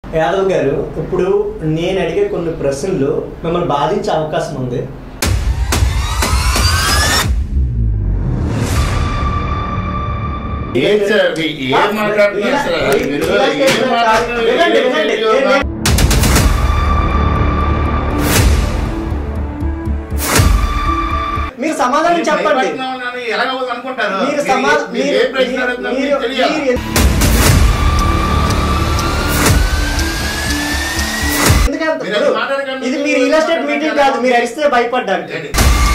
యాదవ్ గారు ఇప్పుడు నేను అడిగే కొన్ని ప్రశ్నలు మిమ్మల్ని బాధించే అవకాశం ఉంది ఏం సార్ అది? ఏం మాట్లాడుతున్నారు సార్? అది మీరు ఏం మాట్లాడుతున్నారు? వినండి, ఏం వినండి. చేస్తున్నారు? మీరు సమాధానం మీరు చెప్పండి భయపడుతున్నామని ఎలాగవుతుంది అనుకుంటారు మీరు మీరు- సమాధానం మీరు ఏ ప్రశ్న అడుగుతున్నారో మీరు మీకు తెలియాలి. మీరు ఎందుకంత మీరు అది మాట్లాడకండి. ఇది మీరు రియల్ ఎస్టేట్ మీటింగ్ కాదు మీరు అడిస్తే భయపడ్డానికి ఏంటి?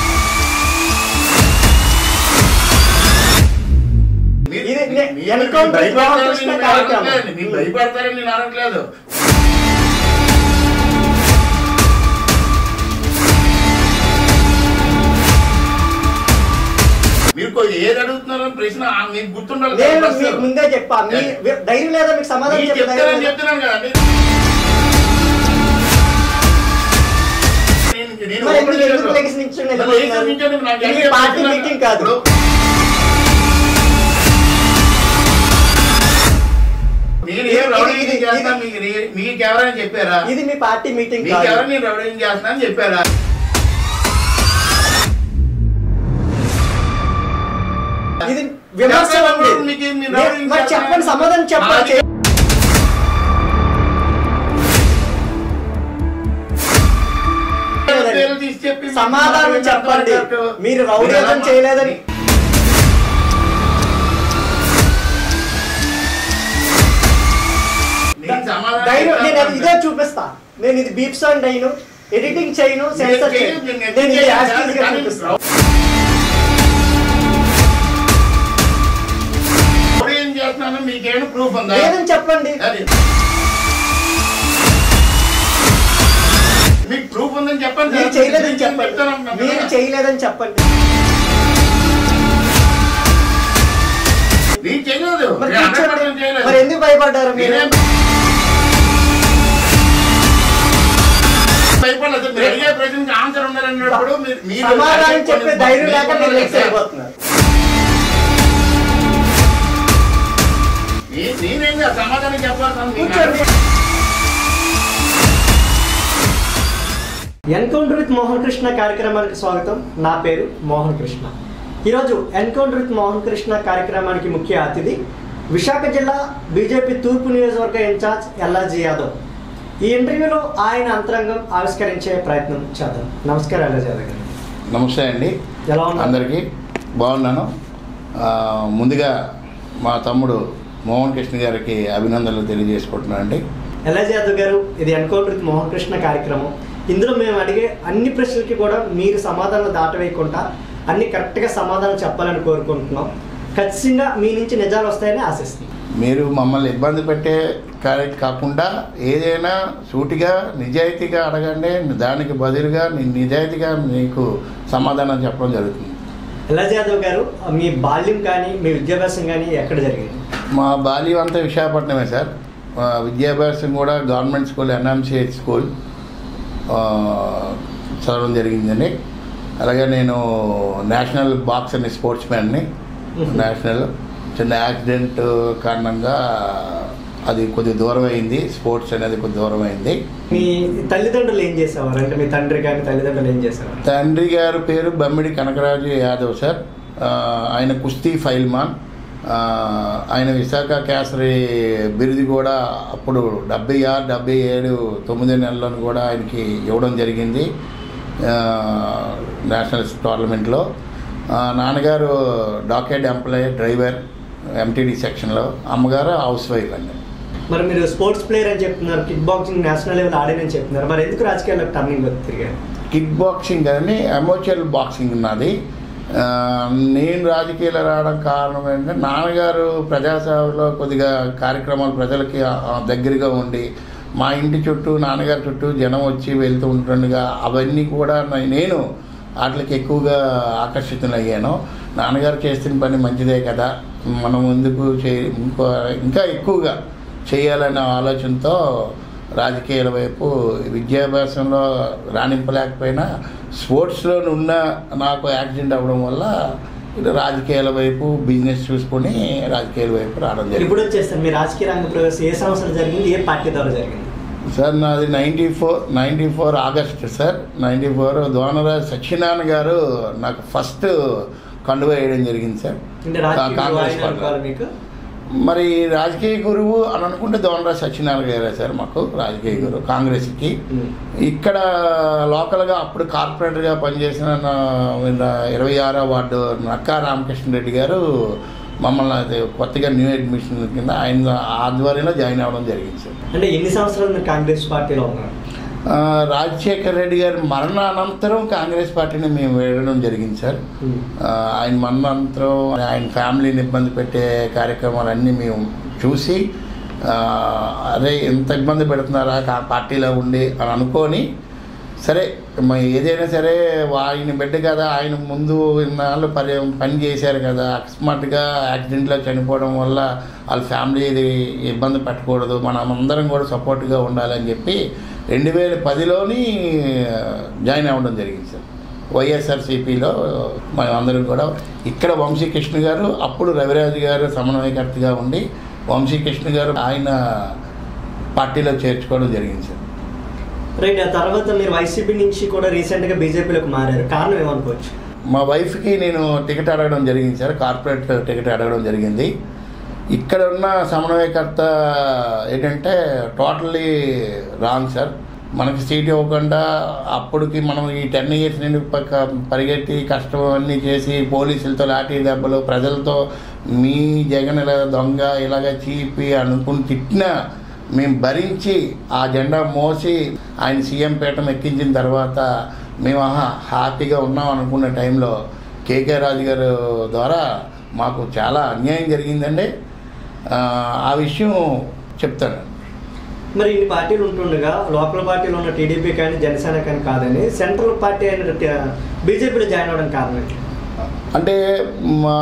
మీరు- ఇది నే- మీరు ఎన్కౌంటర్ భయపడతారని రామకృష్ణ నేను కార్యక్రమం. అనట్లేదు. మీరు భయపడతారని నేను అనట్లేదు మీరు కొ- ఏది అడుగుతున్నారో ప్రశ్న ఆ మీకు గుర్తుండాలి కదా నేను ఫస్ట్. మీకు ముందే చెప్పా మీ ధైర్యం లేదా మీకు సమాధానం మీకు చెప్పే ధైర్యం చెప్తారని లేదా? చెప్తున్నాను కదా నేను- నేను- నేను మరి ఎందుకు ఓపెన్ ఎందుకు చేయను. లెగిసి నిల్చొని మరి నిలబడుతున్నారు? లెగిసి నిల్చొని నాకు ఇది అడిగే పార్టీ ప్రశ్న మీటింగ్ కాదు ఇప్పుడు నేను ఏం ఇది- రౌడీయింగ్ ఇది- చేస్తున్నా ఇది- మీకు నీ- మీకు ఎవరైనా చెప్పారా ఇది మీ పార్టీ మీటింగ్ మీకు కాదు ఎవరైనా నేను రౌడీయింగ్ చేస్తున్నా అని చెప్పారా ఇది విమర్శ ఉంది మీకు మీరు నే- రౌడీయింగ్ మరి చేస్తున్నా- చెప్పండి సమాధానం చెప్పండి మాది- పేర్లు తీసి చెప్పి మీకు సమాధానం మాట్లాడే చెప్పండి అర్థం కాదు. మీరు రౌడీజం ఎలా- చేయలేదని నేను సమాధానం ధైర్యం నేను చెప్తాను. ఇదే చూపిస్తా నేను ఇది బీప్ సాంగ్ అయిను ఎడిటింగ్ చేయను నేను సెన్సర్ చేయను, చేయను నేను నేను ఇది చేయను, యాజ్ కానీ- టీజ్ గా కానీ చూపిస్తా ఇప్పుడు ఏం చేస్తున్నాను మీకేమైనా ప్రూఫ్ ఉందా లేదని చెప్పండి అది మీకు ప్రూఫ్ ఉందని చెప్పండి మీరు సార్. చేయలేదని నేను చెప్పండి చెప్తాను మీరు కదా. చేయలేదని చెప్పండి నేను చేయలేదు మరి నేను కూర్చోండి. 100% చేయలేదు. మరి ఎందుకు భయపడ్డారు మీరు నేనేం భయపడలేదు మీరు అడిగే ప్రశ్నకి ఆన్సర్ ఉండాలన్నప్పుడు మీరు మీరు సమాధానం అడిగే చెప్పే కొన్ని- ధైర్యం లేక మీకు మీరు ఉండాలి లెక్స్ సార్. అయిపోతున్నారు నే- నేనేం కాదు, సమాధానం చెప్పాల్సిన మీకు కూర్చోండి ఎన్కౌంటర్ విత్ మోహన్ కృష్ణ కార్యక్రమానికి స్వాగతం నా పేరు మోహన్ కృష్ణ ఈరోజు ఎన్కౌంటర్ విత్ మోహన్ కృష్ణ కార్యక్రమానికి ముఖ్య అతిథి విశాఖ జిల్లా బీజేపీ తూర్పు నియోజకవర్గ ఇన్ఛార్జ్ ఎల్ఆర్జీ యాదవ్ ఈ ఇంటర్వ్యూలో ఆయన అంతరంగం ఆవిష్కరించే ప్రయత్నం చేద్దాం నమస్కారం ఎల్ఆర్జీ యాదవ్ గారు నమస్తే అండి ఎలా ఉన్నారు అందరికీ బాగున్నాను ఆ, ముందుగా మా తమ్ముడు మోహన్ కృష్ణ గారికి అభినందనలు తెలియజేసుకుంటున్నానండి ఎల్ఆర్జీ యాదవ్ గారు ఇది ఎన్కౌంటర్ విత్ మోహన్ కృష్ణ కార్యక్రమం ఇందులో మేము అడిగే అన్ని ప్రశ్నలకి కూడా మీరు సమాధానం దాటవేయకుండా అన్ని కరెక్ట్గా సమాధానం చెప్పాలని కోరుకుంటున్నాం ఖచ్చితంగా మీ నుంచి నిజాలు వస్తాయని ఆశిస్తున్నాం మీరు మమ్మల్ని ఇబ్బంది పెట్టే కార్య కాకుండా ఏదైనా సూటిగా నిజాయితీగా అడగండి దానికి బదులుగా నేను నిజాయితీగా మీకు సమాధానం చెప్పడం జరుగుతుంది ఎల్ఆర్జీ యాదవ్ గారు మీ బాల్యం కానీ మీ విద్యాభ్యాసం కానీ ఎక్కడ జరిగింది మా బాల్యం అంతా విశాఖపట్నమే సార్ మా విద్యాభ్యాసం కూడా గవర్నమెంట్ స్కూల్ ఎన్ఎంసిహెచ్ స్కూల్ ఆ, చదవడం జరిగిందండి అలాగే నేను నేషనల్ బాక్స్ అని స్పోర్ట్స్ మ్యాన్ని నేషనల్ చిన్న యాక్సిడెంట్ కారణంగా అది కొద్ది దూరం అయింది స్పోర్ట్స్ అనేది కొద్ది దూరం అయింది మీ తల్లిదండ్రులు ఏం చేసేవారు అంటే మీ తండ్రి కానీ తల్లిదండ్రులు ఏం చేసేవారు తండ్రి గారి పేరు బమ్మిడి కనకరాజు యాదవ్ సార్ ఆ, ఆయన కుస్తీ ఫైల్మాన్ ఆ, ఆయన విశాఖ కేసరి బిరుది కూడా అప్పుడు డెబ్బై ఆరు డెబ్బై ఏడు తొమ్మిది నెలలను కూడా ఆయనకి ఇవ్వడం జరిగింది ఆ, నేషనల్ టోర్నమెంట్లో ఆ, నాన్నగారు డాకెట్ ఎంప్లాయ్ డ్రైవర్ ఎంటీడీ సెక్షన్లో అమ్మగారు హౌస్ వైఫ్ అండి మరి మీరు స్పోర్ట్స్ ప్లేయర్ అని చెప్తున్నారు కిక్ బాక్సింగ్ నేషనల్ లెవెల్ ఆడానని చెప్తున్నారు మరి ఎందుకు రాజకీయాల్లో టర్నింగ్ తిరిగారు కిక్ బాక్సింగ్ అని అమోచల్ బాక్సింగ్ ఉన్నది ఆ, నేను రాజకీయాలు రావడం కారణం ఏంటంటే నాన్నగారు ప్రజాసేవలో కొద్దిగా కార్యక్రమాలు ప్రజలకి ఆ, దగ్గరగా ఉండి మా ఇంటి చుట్టూ నాన్నగారి చుట్టూ జనం వచ్చి వెళ్తూ ఉంటుండగా అవన్నీ కూడా నే- నేను వాటికి ఎక్కువగా ఆకర్షితులయ్యాను నాన్నగారు చేస్తున్న పని మంచిదే కదా మనం ముందుకు చే ఇంకో ఇంకా ఎక్కువగా చేయాలనే ఆలోచనతో రాజకీయాల వైపు విద్యాభ్యాసంలో రాణింపలేకపోయినా స్పోర్ట్స్లో ఉన్న నాకు యాక్సిడెంట్ అవ్వడం వల్ల ఇలా రాజకీయాల వైపు బిజినెస్ చూసుకొని రాజకీయాల వైపు రావడం జరిగింది ఇప్పుడు వచ్చేస్తారు మీ రాజకీయ రంగ ప్రవేశం ఏ సంవత్సరం జరిగింది ఏ పార్టీ ద్వారా జరిగింది సార్ నాది ninety four ninety four August sir ninety four Donaraj Satyanarayana గారు నాకు ఫస్ట్ కండువ వేయడం జరిగింది సార్ అంటే రాజకీయ గురువు కాంగ్రెస్ ఆయన పార్టీ. అనుకోవాలి మీకు మరి రాజకీయ గురువు అని అనుకుంటే దోనరాజ్ సత్యనారాయణ గారే సార్ మాకు రాజకీయ గురువు కాంగ్రెస్కి ఉమ్. ఇక్కడ లోకల్గా అప్పుడు కార్పొరేటర్గా పనిచేసిన నా ఇరవై ఆరో వార్డు నక్కా రామకృష్ణ రెడ్డి గారు మమ్మల్ని అది కొత్తగా న్యూ అడ్మిషన్ కింద ఆయన ఆధ్వర్యంలో జాయిన్ అవ్వడం జరిగింది సార్ అంటే ఎన్ని సంవత్సరాలు మీరు కాంగ్రెస్ పార్టీలో ఉన్నారు ఆ, రాజశేఖర్ రెడ్డి గారి మరణానంతరం కాంగ్రెస్ పార్టీని మేము వేయడం జరిగింది సార్ ఉమ్. ఆ, ఆయన మరణానంతరం ఆయన ఫ్యామిలీని ఇబ్బంది పెట్టే కార్యక్రమాలన్నీ మేము చూసి ఆ, అరే ఎంత ఇబ్బంది పెడుతున్నారా కా- పార్టీలో ఉండి అని అనుకొని సరే మ- ఏదైనా సరే ఆయన బిడ్డ కదా ఆయన ముందు ఇన్నాళ్ళు పని పని చేశారు కదా అకస్మాత్తుగా యాక్సిడెంట్లో చనిపోవడం వల్ల వాళ్ళ ఫ్యామిలీ ఇది ఇబ్బంది పెట్టకూడదు మనం అందరం కూడా సపోర్ట్గా ఉండాలని చెప్పి రెండు వేల పదిలోని జాయిన్ అవ్వడం జరిగింది సార్ వైఎస్ఆర్సీపీలో మేమందరం కూడా ఇక్కడ వంశీకృష్ణ గారు అప్పుడు రవిరాజు గారు సమన్వయకర్తగా ఉండి వంశీకృష్ణ గారు ఆయన పార్టీలో చేర్చుకోవడం జరిగింది సార్ రైట్ ఆ తర్వాత మీరు వైసీపీ నుంచి కూడా రీసెంట్ గా బీజేపీలోకి మారారు కారణం ఏమనుకోవచ్చు మా వైఫ్కి నేను టికెట్ అడగడం జరిగింది సార్ కార్పొరేట్ టికెట్ అడగడం జరిగింది ఇక్కడ ఉన్న సమన్వయకర్త ఏంటంటే టోటల్లీ రాంగ్ సార్ మనకి సీట్ ఇవ్వకుండా అప్పటికి మనం ఈ టెన్ ఇయర్స్ నుండి పక్క- పరిగెత్తి కష్టం అన్నీ చేసి పోలీసులతో లాఠీ దెబ్బలు ప్రజలతో మీ జగన్ ఇలా దొంగ ఇలాగ చీపి అనుకుని తిట్టినా మేము భరించి ఆ జెండా మోసి ఆయన సీఎం పీఠం ఎక్కించిన తర్వాత మేము ఆహా హ్యాపీగా ఉన్నాం అనుకున్న టైంలో కేకే రాజు గారు ద్వారా మాకు చాలా అన్యాయం జరిగిందండి ఆ, ఆ విషయం చెప్తాను మరి ఇన్ని పార్టీలు ఉంటుండగా లోకల్ పార్టీలో ఉన్న టీడీపీ కానీ జనసేన కానీ కాదని సెంట్రల్ పార్టీ అయిన బీజేపీలో జాయిన్ అవ్వడం కారణం ఏంటి? అంటే మా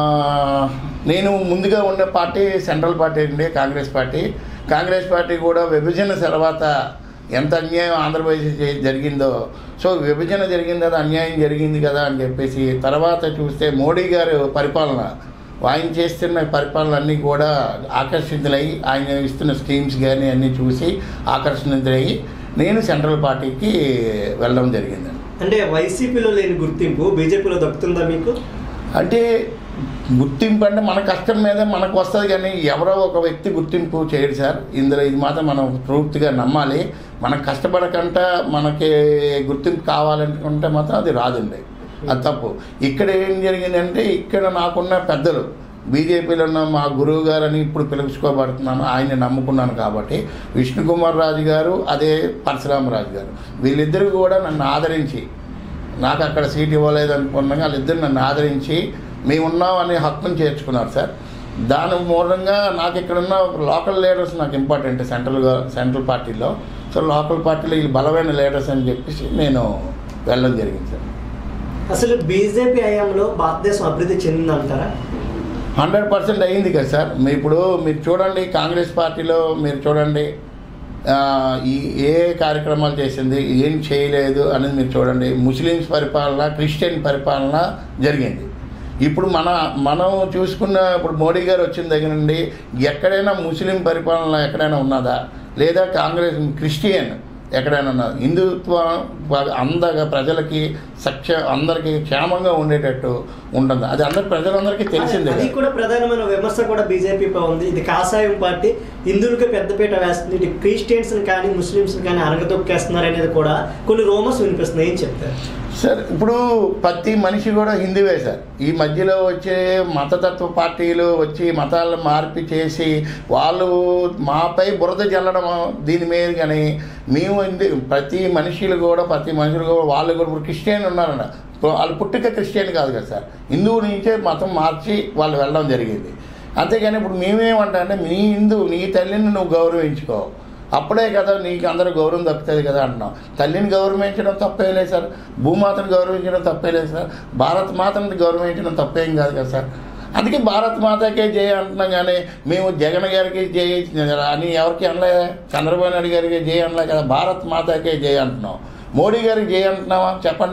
నేను ముందుగా ఉన్న పార్టీ సెంట్రల్ పార్టీ అండి కాంగ్రెస్ పార్టీ కాంగ్రెస్ పార్టీ కూడా విభజన తర్వాత ఎంత అన్యాయం ఆంధ్రప్రదేశ్ చే- జరిగిందో సో విభజన జరిగింది కదా అన్యాయం జరిగింది కదా అని చెప్పేసి తర్వాత చూస్తే మోడీ గారు పరిపాలన ఆయన చేస్తున్న పరిపాలన అన్నీ కూడా ఆకర్షితులై ఆయన ఇస్తున్న స్కీమ్స్ కానీ అన్నీ చూసి ఆకర్షితులయ్యి నేను సెంట్రల్ పార్టీకి వెళ్ళడం జరిగిందండి అంటే వైసీపీలో లేని గుర్తింపు బీజేపీలో దక్కుతుందా మీకు అంటే గుర్తింపు అంటే మన కష్టం మీద మనకు వస్తుంది కానీ ఎవరో ఒక వ్యక్తి గుర్తింపు చేయడు సార్ ఇందులో ఇది మాత్రం మనం పూర్తిగా నమ్మాలి మనం కష్టపడకుండా మనకి గుర్తింపు కావాలనుకుంటే మాత్రం అది రాదండి అది తప్పు ఇక్కడ ఏం జరిగిందంటే ఇక్కడ నాకున్న పెద్దలు బీజేపీలో ఉన్న మా గురువు గారని ఇప్పుడు పిలుచుకోబడుతున్నాను ఆయన్ని నమ్ముకున్నాను కాబట్టి విష్ణుకుమార్ రాజు గారు అదే పరశురామరాజు గారు వీళ్ళిద్దరూ కూడా నన్ను ఆదరించి నాకు అక్కడ సీట్ ఇవ్వలేదు అనుకున్నాగా వాళ్ళిద్దరు నన్ను ఆదరించి మేము ఉన్నాం అనే హక్కును చేర్చుకున్నారు సార్ దాని మూలంగా నాకు ఇక్కడ ఉన్న లోకల్ లీడర్స్ నాకు ఇంపార్టెంట్ సెంట్రల్ సెంట్రల్ పార్టీలో సో లోకల్ పార్టీలో వీళ్ళు బలమైన లీడర్స్ అని చెప్పేసి నేను వెళ్ళడం జరిగింది సార్ అసలు బీజేపీ హయాంలో భారతదేశం అభివృద్ధి చెందిందంటారా హండ్రెడ్ పర్సెంట్ అయ్యింది కదా సార్ మీ ఇప్పుడు మీరు చూడండి కాంగ్రెస్ పార్టీలో మీరు చూడండి ఆ, ఈ ఏ కార్యక్రమాలు చేసింది ఏం చేయలేదు అనేది మీరు చూడండి ముస్లిమ్స్ పరిపాలన క్రిస్టియన్ పరిపాలన జరిగింది ఇప్పుడు మన మనం చూసుకున్న ఇప్పుడు మోడీ గారు వచ్చిన దగ్గర నుండి ఎక్కడైనా ముస్లిం పరిపాలన ఎక్కడైనా ఉన్నదా లేదా కాంగ్రెస్ క్రిస్టియన్ ఎక్కడైనా ఉన్నదా హిందుత్వం బాగా అందగా ప్రజలకి సక్ష అందరికీ క్షేమంగా ఉండేటట్టు ఉంటుంది అది అందరి ప్రజలందరికీ తెలిసిందే అది కదా. కూడా ప్రధానమైన విమర్శ కూడా బీజేపీపై ఉంది ఇది కాషాయం పార్టీ హిందువులకి పెద్దపీట వేస్తుంది ఇది క్రిస్టియన్స్ కానీ ముస్లిమ్స్ కానీ అరగతొక్కేస్తున్నారు అనేది కూడా కొన్ని రోమర్స్ వినిపిస్తున్నాయి ఏం చెప్తారు సార్ ఇప్పుడు ప్రతి మనిషి కూడా హిందువే సార్ ఈ మధ్యలో వచ్చే మతతత్వ పార్టీలు వచ్చి మతాలను మార్పి చేసి వాళ్ళు మాపై బురద చల్లడం దీని మీద కానీ మేము హిందూ ప్రతి మనుషులు కూడా ప్రతి మనుషులు కూడా వాళ్ళు కూడా ఇప్పుడు క్రిస్టియన్ ఉన్నారన్న ఇప్పుడు వాళ్ళు పుట్టుక క్రిస్టియన్ కాదు కదా సార్ హిందువు నుంచే మతం మార్చి వాళ్ళు వెళ్ళడం జరిగింది అంతేగాని ఇప్పుడు మేమేమంటా అంటే మీ హిందూ నీ తల్లిని నువ్వు గౌరవించుకో అప్పుడే కదా నీకు అందరూ గౌరవం దక్కుతుంది కదా అంటున్నాం తల్లిని గౌరవించడం తప్పేం లేదు సార్ భూమాతను గౌరవించడం తప్పే లేదు సార్ భారత్ మాతను గౌరవించడం తప్పేం కాదు కదా సార్ అందుకే భారత్ మాతకే జయ అంటున్నాం కానీ మేము జగన్ గారికి జయ అని ఎవరికి అనలే చంద్రబాబు నాయుడు గారికి జయ అనలే కదా భారత్ మాతకే జయ అంటున్నాం మోడీ గారికి జయ అంటున్నావా చెప్పండి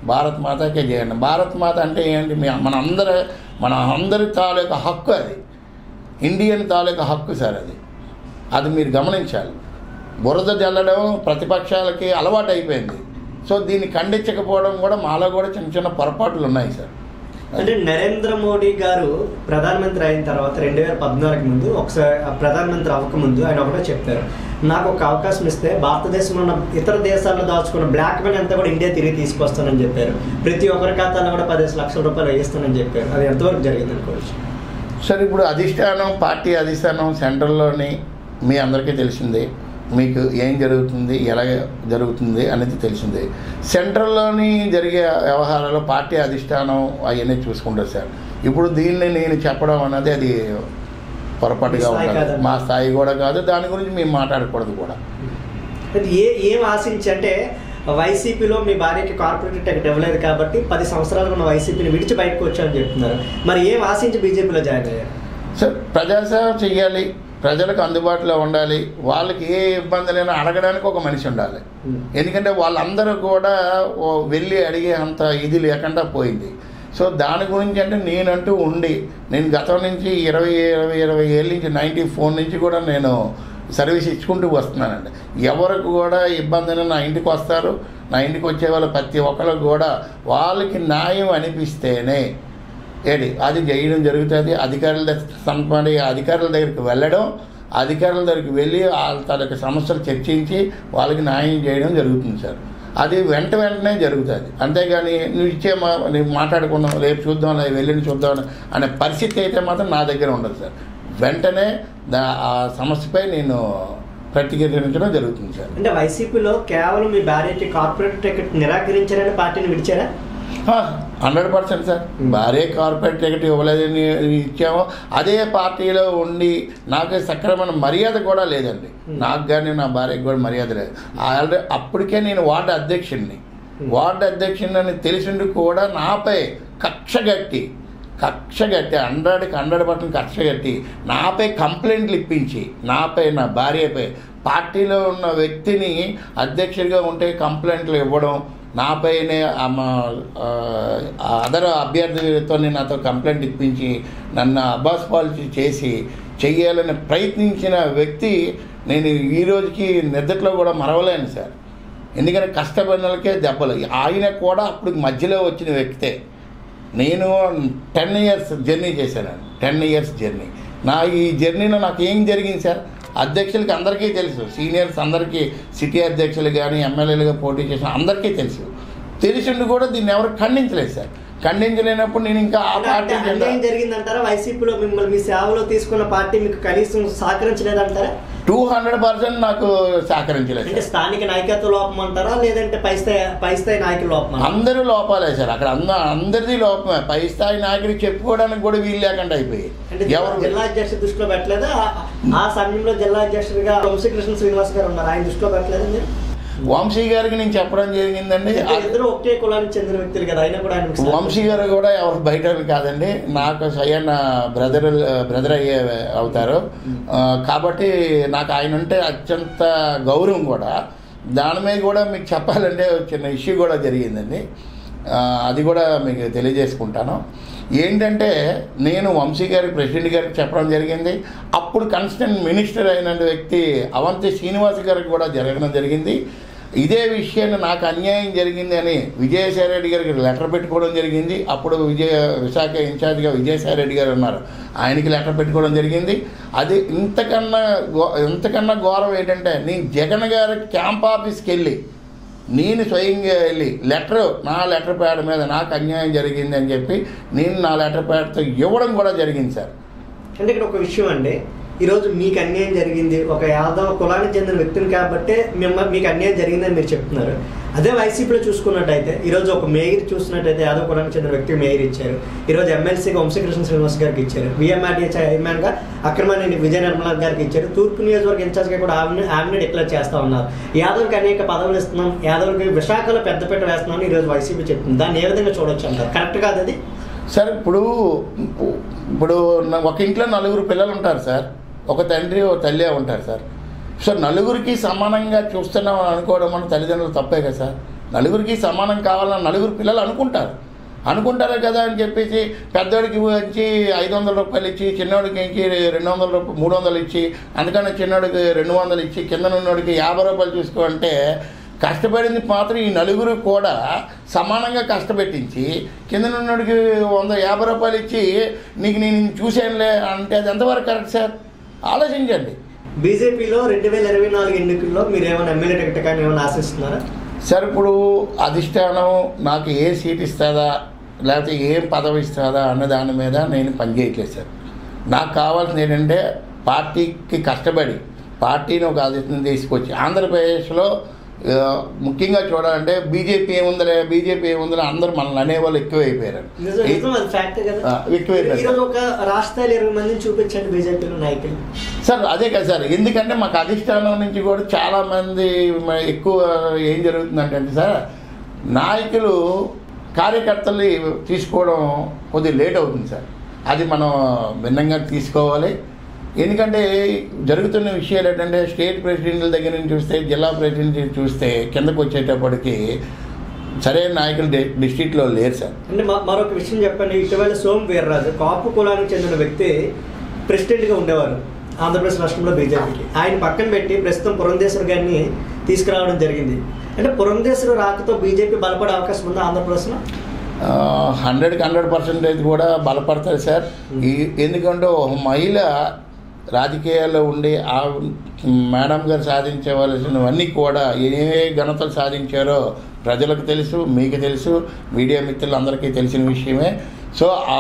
భారత్ మాతకే చేయండి భారత్ మాత అంటే ఏంటి మీ మన అందరి మన అందరి తాలూకా హక్కు అది ఇండియన్ తాలూకా హక్కు సార్ అది అది మీరు గమనించాలి బురద జల్లడం ప్రతిపక్షాలకి అలవాటు అయిపోయింది సో దీన్ని ఖండించకపోవడం కూడా మాలో కూడా చిన్న చిన్న పొరపాట్లు ఉన్నాయి సార్ అంటే నరేంద్ర మోడీ గారు ప్రధానమంత్రి అయిన తర్వాత రెండు వేల పద్నాలుగు ముందు ఒకసారి ఆ ప్రధానమంత్రి అవ్వకముందు ఆయన ఒకటే చెప్పారు నాకు ఒక అవకాశం ఇస్తే భారతదేశంలో ఉన్న ఇతర దేశాల్లో దాచుకున్న బ్లాక్ మనీ అంతా కూడా ఇండియా తిరిగి తీసుకొస్తానని చెప్పారు ప్రతి ఒక్కరి ఖాతాలో కూడా పదిహేను లక్షల రూపాయలు వేయిస్తానని చెప్పారు అది ఎంతవరకు జరిగింది అనుకోవచ్చు సార్ ఇప్పుడు అధిష్టానం పార్టీ అధిష్టానం సెంట్రల్లోని మీ అందరికీ తెలిసిందే మీకు ఏం జరుగుతుంది ఎలా జరుగుతుంది అనేది తెలిసిందే సెంట్రల్లోని జరిగే వ్యవహారాలు పార్టీ అధిష్టానం అవన్నీ చూసుకుంటారు సార్ ఇప్పుడు దీన్ని నేను చెప్పడం అన్నది అది పొరపాటుగా మీ స్థాయి ఉంటుంది కాదండి. మా స్థాయి కూడా కాదు దాని గురించి మేము మాట్లాడకూడదు కూడా అది ఏ ఏం ఆశించి అంటే వైసీపీలో మీ భార్యకి కార్పొరేట్ టికెట్ ఇవ్వలేదు కాబట్టి పది సంవత్సరాలు ఉన్న వైసీపీని విడిచి బయటకు వచ్చామని చెప్తున్నారు మరి ఏం ఆశించి బీజేపీలో జాయిన్ అయ్యారు సార్ ప్రజాసేవ చెయ్యాలి ప్రజలకు అందుబాటులో ఉండాలి వాళ్ళకి ఏ ఇబ్బంది లేని అడగడానికి ఒక మనిషి ఉండాలి ఎందుకంటే వాళ్ళందరూ కూడా ఓ వెళ్ళి అడిగే అంత ఇది లేకుండా పోయింది సో దాని గురించి అంటే నేనంటూ ఉండి నేను గతం నుంచి ఇరవై ఇరవై ఇరవై ఏళ్ళ నుంచి నైంటీ ఫోర్ నుంచి కూడా నేను సర్వీస్ ఇచ్చుకుంటూ వస్తున్నానండి ఎవరికి కూడా ఇబ్బంది అయినా నా ఇంటికి వస్తారు నా ఇంటికి వచ్చే వాళ్ళు ప్రతి ఒక్కరికి కూడా వాళ్ళకి న్యాయం అనిపిస్తేనే ఏంటి అది చేయడం జరుగుతుంది అధికారుల దగ్గర సంపడి అధికారుల దగ్గరికి వెళ్ళడం అధికారుల దగ్గరికి వెళ్ళి వాళ్ళ తాలూకు సమస్యలు చర్చించి వాళ్ళకి న్యాయం చేయడం జరుగుతుంది సార్ అది వెంట వెంటనే జరుగుతుంది అంతేగాని నువ్వు ఇచ్చే మా నువ్వు మాట్లాడుకుందాం రేపు చూద్దాం లేదు వెళ్ళిన చూద్దాం అనే పరిస్థితి అయితే మాత్రం నా దగ్గర ఉండదు సార్ వెంటనే దా ఆ సమస్యపై నేను ప్రతిఘటించడం జరుగుతుంది సార్ అంటే వైసీపీలో కేవలం మీ భార్యకి కార్పొరేట్ టికెట్ నిరాకరించారని పార్టీని విడిచారా హండ్రెడ్ పర్సెంట్ సార్ భార్య కార్పొరేట్ టికెట్ ఇవ్వలేదని ఇచ్చాము అదే పార్టీలో ఉండి నాకు సక్రమైన మర్యాద కూడా లేదండి నాకు కానీ నా భార్యకి కూడా మర్యాద లేదు ఆల్రెడీ అప్పటికే నేను వార్డు అధ్యక్షుడిని వార్డు అధ్యక్షుడిని అని తెలిసిండు కూడా నాపై కక్ష గట్టి కక్ష గట్టి హండ్రెడ్కి హండ్రెడ్ పర్సెంట్ కక్ష గట్టి నాపై కంప్లైంట్లు ఇప్పించి నాపై నా భార్యపై పార్టీలో ఉన్న వ్యక్తిని అధ్యక్షుడిగా ఉంటే కంప్లైంట్లు ఇవ్వడం నాపైనే అదర్ అభ్యర్థితో నాతో కంప్లైంట్ ఇప్పించి నన్ను అబ్బాస్ పాలసీ చేసి చెయ్యాలని ప్రయత్నించిన వ్యక్తి నేను ఈ రోజుకి నిద్రలో కూడా మరవలేను సార్ ఎందుకంటే కష్టపడిన వాళ్ళకే దెబ్బలు ఆయన కూడా అప్పుడు మధ్యలో వచ్చిన వ్యక్తే నేను టెన్ ఇయర్స్ జర్నీ చేశాను టెన్ ఇయర్స్ జర్నీ నా ఈ జర్నీలో నాకు ఏం జరిగింది సార్ అధ్యక్షులకి అందరికీ తెలుసు సీనియర్స్ అందరికీ సిటీ అధ్యక్షులు కానీ ఎమ్మెల్యేలుగా పోటీ చేసిన అందరికీ తెలుసు తెలిసిండు కూడా దీన్ని ఎవరు ఖండించలేదు సార్ ఖండించలేనప్పుడు నేను ఇంకా ఆ అంటే పార్టీ జెండా అన్యాయం జరిగిందంటారా వైసీపీలో మిమ్మల్ని మీ సేవలో తీసుకున్న పార్టీ మీకు కనీసం సహకరించలేదంటారా టూ హండ్రెడ్ పర్సెంట్ నాకు సహకరించలేదు అంటే సార్ స్థానిక నాయకత్వ లోపం అంటారా లేదంటే పై స్థాయి పై స్థాయి నాయకుల లోపం అంటారా? అందరూ లోపాలే సార్ అక్కడ అంద అందరిది లోపమే పై స్థాయి నాయకుడికి చెప్పుకోవడానికి కూడా వీలు లేకుండా అయిపోయి అంటే జిల్లా- ఎవరు జిల్లా అధ్యక్షుడు దృష్టిలో పెట్టలేదా ఆ- ఆ సమయంలో జిల్లా అధ్యక్షుడిగా వంశీకృష్ణ శ్రీనివాస్ గారు ఉన్నారు ఆయన దృష్టిలో పెట్టలేదా మీరు వంశీ గారికి నేను చెప్పడం జరిగిందండి అంటే ఇద్దరు ఒకటే కులానికి చెందిన వ్యక్తులు కదా అయినా కూడా ఆయన మీకు వంశీ గారు కూడా ఎవరు బయట కాదండి నాకు స్వయం బ్రదర్ బ్రదర్ అయ్యే అవుతారు ఆ, కాబట్టి నాకు ఆయన ఉంటే అత్యంత గౌరవం కూడా దాని మీద కూడా మీకు చెప్పాలంటే ఒక చిన్న ఇష్యూ కూడా జరిగిందండి ఆ, అది కూడా మీకు తెలియజేసుకుంటాను ఏంటంటే నేను వంశీ గారికి ప్రెసిడెంట్ గారికి చెప్పడం జరిగింది అప్పుడు కన్స్టెంట్ మినిస్టర్ అయిన వ్యక్తి అవంతి శ్రీనివాస్ గారికి కూడా జరగడం జరిగింది ఇదే విషయాన్ని నాకు అన్యాయం జరిగింది అని విజయసాయి రెడ్డి గారికి లెటర్ పెట్టుకోవడం జరిగింది అప్పుడు విజయ విశాఖ ఇన్ఛార్జిగా విజయసాయి రెడ్డి గారు ఉన్నారు ఆయనకి లెటర్ పెట్టుకోవడం జరిగింది అది ఇంతకన్నా గో ఇంతకన్నా ఘోరం ఏంటంటే నేను జగన్ గారి క్యాంప్ ఆఫీస్కి వెళ్ళి నేను స్వయంగా వెళ్ళి లెటర్ నా లెటర్ ప్యాడ్ మీద నాకు అన్యాయం జరిగింది అని చెప్పి నేను నా లెటర్ ప్యాడ్తో ఇవ్వడం కూడా జరిగింది సార్ అంటే ఇక్కడ ఒక విషయం అండి ఈరోజు మీకు అన్యాయం జరిగింది ఒక యాదవ కులానికి చెందిన వ్యక్తిని కాబట్టే మిమ్మల్ని మీకు అన్యాయం జరిగిందని మీరు చెప్తున్నారు అదే వైసీపీలో చూసుకున్నట్టయితే ఈరోజు ఒక మేయర్ చూసినట్టయితే యాదవ కులానికి చెందిన వ్యక్తికి మేయర్ ఇచ్చారు ఈరోజు ఎమ్మెల్సీగా వంశీకృష్ణ శ్రీనివాస్ గారికి ఇచ్చారు విఎంఆర్డీఏ చైర్మన్గా అక్రమానేని విజయ నిర్మల గారికి ఇచ్చారు తూర్పు నియోజకవర్గ ఇన్ఛార్జ్గా కూడా ఆమె ఆమెను డిక్లేర్ చేస్తా ఉన్నారు యాదవ్కి అనేక పదవులు ఇస్తున్నాం యాదవ్కి విశాఖలో పెద్దపీట వేస్తున్నాం అని ఈరోజు వైసీపీ చెప్తుంది దాన్ని ఏ విధంగా చూడొచ్చు అంటారు కరెక్ట్ కాదు అది సార్ ఇప్పుడు ఇప్పుడు నా- ఒక ఇంట్లో నలుగురు పిల్లలు ఉంటారు సార్ ఒక తండ్రి ఒక తల్లి ఉంటారు సార్ సో నలుగురికి సమానంగా చూస్తున్నాం అని అనుకోవడం మన తల్లిదండ్రులు తప్పే కదా సార్ నలుగురికి సమానం కావాలని నలుగురు పిల్లలు అనుకుంటారు అనుకుంటారు కదా అని చెప్పేసి పెద్దోడికి వచ్చి ఐదు వందల రూపాయలు ఇచ్చి చిన్నోడికి ఇంకి రెండు వందల రూపాయలు మూడు వందలు ఇచ్చి అందుకని చిన్నోడికి రెండు వందలు ఇచ్చి కింద ఉన్నోడికి యాభై రూపాయలు చూసుకో అంటే కష్టపడింది మాత్రం ఈ నలుగురు కూడా సమానంగా కష్టపెట్టించి కింద ఉన్నోడికి వంద యాభై రూపాయలు ఇచ్చి నీకు నేను చూశానులే అంటే అది ఎంతవరకు కరెక్ట్ సార్ ఆలోచించండి బీజేపీలో రెండు వేల ఇరవై నాలుగు ఎన్నికల్లో మీరు ఏమైనా ఎమ్మెల్యే టికెట్ కానీ ఏమైనా ఆశిస్తున్నారా సార్ ఇప్పుడు అధిష్టానం నాకు ఏ సీట్ ఇస్తుందా లేకపోతే ఏం పదవి ఇస్తుందా అన్న దాని మీద నేను పనిచేయట్లేదు సార్ నాకు కావాల్సింది ఏంటంటే పార్టీకి కష్టపడి పార్టీని ఒక అధిష్టానం తీసుకొచ్చి ఆంధ్రప్రదేశ్లో ఆ, ముఖ్యంగా చూడాలంటే బీజేపీ ఏముందిలే బీజేపీ ఏముందిలే అందరూ మనల్ని అనేవాళ్ళు ఎక్కువైపోయారు నిజం నిజం అది ఫ్యాక్ట్ కదా ఆ, ఎక్కువైపోయారు. ఈరోజు ఒక రాష్ట్రాలు ఇరవై మందిని చూపించండి బీజేపీలో నాయకులు సార్ అదే కదా సార్ ఎందుకంటే మాకు అధిష్టానం నుంచి కూడా చాలా మంది మ- ఎక్కువ ఏం జరుగుతుందంటే అంటే సార్ నాయకులు కార్యకర్తల్ని తీసుకోవడం కొద్దిగా లేట్ అవుతుంది సార్ అది మనం భిన్నంగా తీసుకోవాలి ఎందుకంటే జరుగుతున్న విషయాలు ఏంటంటే స్టేట్ ప్రెసిడెంట్ల దగ్గర నుంచి చూస్తే జిల్లా ప్రెసిడెంట్ నుంచి చూస్తే కిందకు వచ్చేటప్పటికి సరైన నాయకులు డి- డిస్ట్రిక్ట్లో లేరు సార్ అంటే మ- మరొక విషయం చెప్పండి ఇటీవల సోమ్ వీర్రాజు కాపు కులానికి చెందిన వ్యక్తి ప్రెసిడెంట్గా ఉండేవారు ఆంధ్రప్రదేశ్ రాష్ట్రంలో బీజేపీకి ఆయన పక్కన పెట్టి ప్రస్తుతం పురంధేశ్వర్ గారిని తీసుకురావడం జరిగింది అంటే పురంధేశ్వర్ రాకతో బీజేపీ బలపడే అవకాశం ఉందా ఆంధ్రప్రదేశ్లో హండ్రెడ్కి హండ్రెడ్ పర్సెంటేజ్ కూడా బలపడతారు సార్ ఈ ఎందుకంటే ఒక మహిళ రాజకీయాల్లో ఉండి ఆ మేడం గారు సాధించవలసినవన్నీ కూడా ఏ ఘనతలు సాధించారో ప్రజలకు తెలుసు మీకు తెలుసు మీడియా మిత్రులందరికీ తెలిసిన విషయమే సో ఆ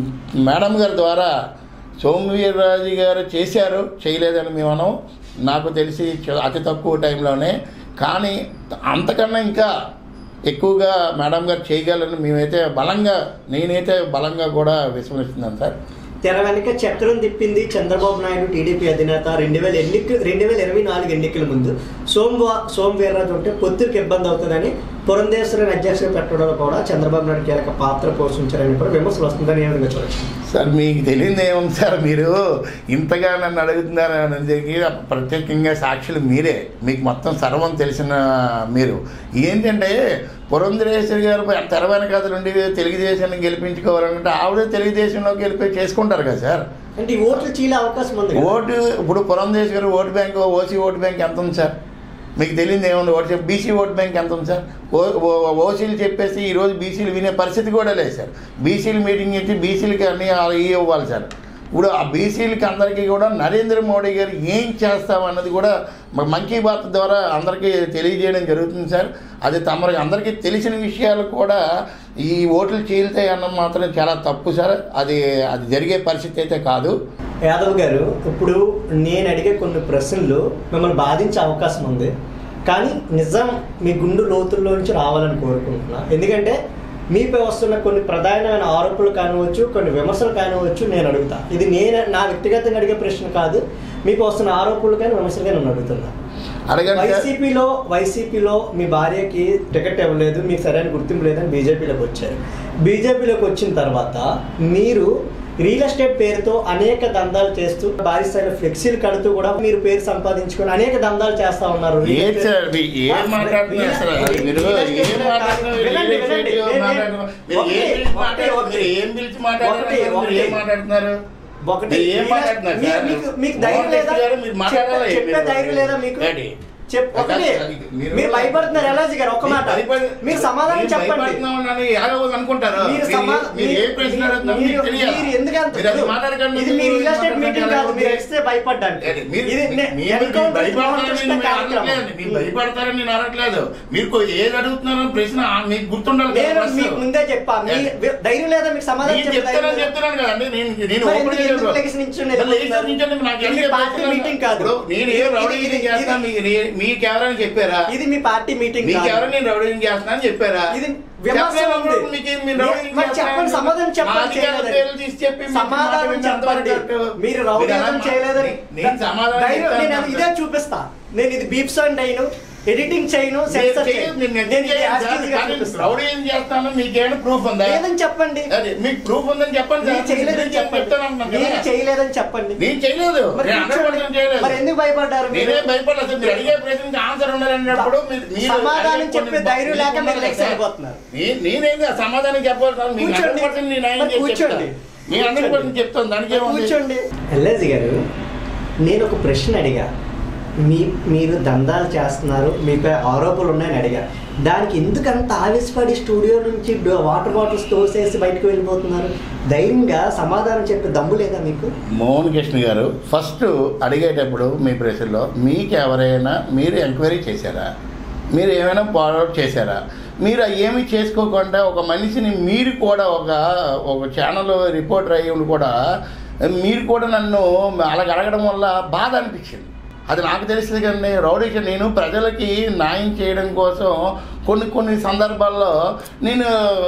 మేడం గారి ద్వారా సోమవీర్రాజు గారు చేశారు చేయలేదని మేము అనం నాకు తెలిసి చ- అతి తక్కువ టైంలోనే కానీ అంతకన్నా ఇంకా ఎక్కువగా మేడం గారు చేయగలని మేమైతే బలంగా నేనైతే బలంగా కూడా విశ్వసిస్తున్నాను సార్ తెర వెనక చక్రం తిప్పింది చంద్రబాబు నాయుడు టీడీపీ అధినేత రెండు వేల ఎన్నిక రెండు వేల ఇరవై నాలుగు ఎన్నికల ముందు సోమవా సోమ్ వీర్రాజు ఉంటే పొత్తులకు ఇబ్బంది అవుతుందని పురంధేశ్వరిని అధ్యక్షుడు పెట్టడంలో కూడా చంద్రబాబు నాయుడు కీలక పాత్ర పోషించారని కూడా విమర్శలు వస్తుందని ఏ విధంగా చూడొచ్చు సార్ మీకు తెలియదు ఏముంది సార్ మీరు ఇంతగా నన్ను అడుగుతున్నారు అనేది ప్రత్యేకంగా సాక్షులు మీరే మీకు మొత్తం సర్వం తెలిసిన మీరు ఏంటంటే పురంధరేశ్వరి గారు తెర వెనకాల నుండి తెలుగుదేశాన్ని గెలిపించుకోవాలంటే ఆవిడే తెలుగుదేశంలోకి వెళ్ళిపోయి చేసుకుంటారు కదా సార్ అంటే ఈ ఓట్లు చీలే అవకాశం ఉంది కదా. ఓటు ఇప్పుడు పురంధేశ్వరి గారు vote bank OC vote bank ఎంత ఉంది సార్ మీకు తెలియదు ఏముంది ఓటు చెప్పి బీసీ ఓటు బ్యాంక్ ఎంత ఉంది సార్ ఓ ఓ- ఓసీలు చెప్పేసి ఈరోజు బీసీలు వినే పరిస్థితి కూడా లేదు సార్ బీసీలు మీటింగ్ ఇచ్చి బీసీలకి అన్నీ ఇవి ఇవ్వాలి సార్ ఇప్పుడు ఆ బీసీలకి అందరికీ కూడా నరేంద్ర మోడీ గారు ఏం చేస్తామన్నది కూడా మ- మన్ కీ బాత్ ద్వారా అందరికీ తెలియజేయడం జరుగుతుంది సార్ అది తమరికి అందరికీ తెలిసిన విషయాలు కూడా ఈ ఓట్లు చీల్తాయి అన్నది మాత్రం చాలా తప్పు సార్ అది అది జరిగే పరిస్థితి అయితే కాదు యాదవ్ గారు ఇప్పుడు నేను అడిగే కొన్ని ప్రశ్నలు మిమ్మల్ని బాధించే అవకాశం ఉంది కానీ నిజం మీ గుండు లోతుల్లో నుంచి రావాలని కోరుకుంటున్నా ఎందుకంటే మీపై వస్తున్న కొన్ని ప్రధానమైన ఆరోపణలు కానివచ్చు కొన్ని విమర్శలు కానివచ్చు నేను అడుగుతా ఇది నేను నా వ్యక్తిగతంగా అడిగే ప్రశ్న కాదు మీకు వస్తున్న ఆరోపణలు కానీ విమర్శలు కానీ నేను అడుగుతున్నా అడగండి సార్. వైసీపీలో వైసీపీలో మీ భార్యకి టికెట్ ఇవ్వలేదు మీకు సరైన గుర్తింపు లేదని బీజేపీలోకి వచ్చారు బీజేపీలోకి వచ్చిన తర్వాత మీరు రియల్ ఎస్టేట్ పేరుతో అనేక దందాలు చేస్తూ భారీ స్థాయిలో ఫ్లెక్సీలు కడుతూ కూడా మీరు పేరు సంపాదించుకొని అనేక దందాలు చేస్తా ఉన్నారు ఏంటి సార్ మీ- ఏం మాట్లాడుతున్నారు అసలు? అది మీరు ఏం మాట్లాడుతున్నారు? వినండి, రియల్ ఎస్టేట్ వినండి. ఏం మాట్లాడుతున్నారు? మీరు ఒకటి, ఏం పిలిచి ఒకటి, మాట్లాడుతున్నారు? ఒకటి. మీరు ఏం పిలిచి మాట్లాడుతున్నారు? ఒకటి, మీరు ఒకటి. ఏం మాట్లాడుతున్నారు ఒకటి మీరు ఏం రియల్ మాట్లాడుతున్నారు మీ- సార్? మీకు మీకు ధైర్యం మోహన్ లేదా రెడ్డి గారు మీరు మాట్లాడాలా చెప్పే- చెప్పే మీరు? ధైర్యం లేదా మీకు ఏంటి? చెప్ ఒకటి మీరు- మీరు భయపడుతున్నారు ఎలాజీ గారు ఒక మాట భయపడి- మీరు సమాధానం మీరు చెప్పండి భయపడుతున్నామని ఎలాగో అనుకుంటారు మీరు మీరు సమా- ఏ- మీరు ఏ మీరు- ప్రశ్న అడుగుతున్నారో మీరు- మీకు తెలియాలి. మీరు ఎందుకంత మీరు అది మాట్లాడకండి. ఇది మీ రియల్ ఎస్టేట్ మాట్లాడకండి. మీటింగ్ కాదు మీరు ఎక్స్తే భయపడ్డానికి ఏంటి? మీరు- ఇది నే- మీరు- మీరు encounter భయపడతారని కృష్ణ నేను కార్యక్రమం. అనట్లేదు. మీరు భయపడతారని నేను అనట్లేదు మీరు కొ- ఏది అడుగుతున్నారో ప్రశ్న ఆ మీకు గుర్తుండాలి కదా నేను first. మీకు ముందే చెప్పా మీ ఏంటి? ధైర్యం లేదా మీకు సమాధానం నేను చెప్పే ధైర్యం చెప్తానని లేదా? చెప్తున్నాను కదండి నేను నేను మరి ఓపెన్ ఎందుకు- ఎందుకు లెగిసి నిల్చున్నారు? మరి లెగిసి నిల్చున్నారు, నాకు ఇది ఎందుకు పార్టీ చెప్తున్నాను? మీటింగ్ కాదు. ఇప్పుడు నేను ఏ ఇది- రౌడీ ఇది- చేస్తా ఇది- మీకు నే- మీకెవరైనా చెప్పారా ఇది మీ పార్టీ మీటింగ్ మీకు కాదు. ఎవరైనా నేను రౌడీ చేస్తున్నా అని చెప్పారా ఇది విమర్శ చెప్పలేనప్పుడు ఉంది. మీకు ఏం మీరు రౌడీ మరి చెప్పండి, సమాధానం చెప్పండి, మా అధికారుల చేయలేదని. పేర్లు తీసి చెప్పి మీకు సమాధానం మాట్లాడించి అంతవరకు చెప్పండి కరెక్ట్. మీరు మీరు రౌడీజం అలా మా- చేయలేదని నేను సమాధానం ధైర్యం- చెప్తాను నేను అది ఇదే చూపిస్తా నేను ఇది బీప్ సౌండ్ అయిను ఎడిటింగ్ చేయను నేను సెన్సర్ చేయను, చేయను. నేను నేను ఎందుకు ఇది చేయను as సార్? it is గా కానీ చూపిస్తాను. రౌడీ ఏం చేస్తాను మీకేమైనా ప్రూఫ్ ఉందా లేదని చెప్పండి అదే మీకు ప్రూఫ్ ఉందని చెప్పండి మీరు సార్ చేయలేదని నేను చెప్పండి చెప్తానంటున్నాను మీరు కదా. చేయలేదని చెప్పండి నేను చేయలేదు మరి నేను హండ్రెడ్ కూర్చోండి. పర్సెంట్ చేయలేదు మరి ఎందుకు భయపడ్డారు మీరు? నేనే భయపడలేదు మీరు అడిగే ప్రశ్నకి ఆన్సర్ ఉండాలన్నప్పుడు మీరు- మీరు సమాధానం అడిగే చెప్పే కొన్ని ధైర్యం లేక మీకు మీరు ఉండాలి లెక్స్ కదా. అయిపోతున్నారు. నే- నేనేంది ఆ సమాధానం చెప్పాలి సార్ మీకు కూర్చోండి. హండ్రెడ్ పర్సెంట్ నేను ఆయన మరి చేసి కూర్చోండి. చెప్తాను నేను హండ్రెడ్ పర్సెంట్ చెప్తాను దానికి ఏముంది కూర్చోండి ఎల్ఐజి గారు నేను ఒక ప్రశ్న అడిగా మీ మీరు దందాలు చేస్తున్నారు మీపై ఆరోపణలు ఉన్నాయని అడిగా దానికి ఎందుకు అంత ఆవేశపడి స్టూడియో నుంచి డ- వాటర్ బాటిల్స్ తోసేసి బయటకు వెళ్ళిపోతున్నారు ధైర్యంగా సమాధానం చెప్పే దమ్ము లేదా మీకు మోహన్ కృష్ణ గారు ఫస్ట్ అడిగేటప్పుడు మీ ప్రశ్నలో మీకు ఎవరైనా మీరు ఎంక్వైరీ చేశారా మీరు ఏమైనా ఫాలోఅప్ చేశారా మీరు అవి ఏమీ చేసుకోకుండా ఒక మనిషిని మీరు కూడా ఒక ఒక ఛానల్ రిపోర్టర్ అయ్యి ఉండి కూడా మీరు కూడా నన్ను అలాగ అడగడం వల్ల బాధ అనిపించింది అది నాకు తెలిసింది కానీ రౌడీకి నేను ప్రజలకి న్యాయం చేయడం కోసం కొన్ని కొన్ని సందర్భాల్లో నేను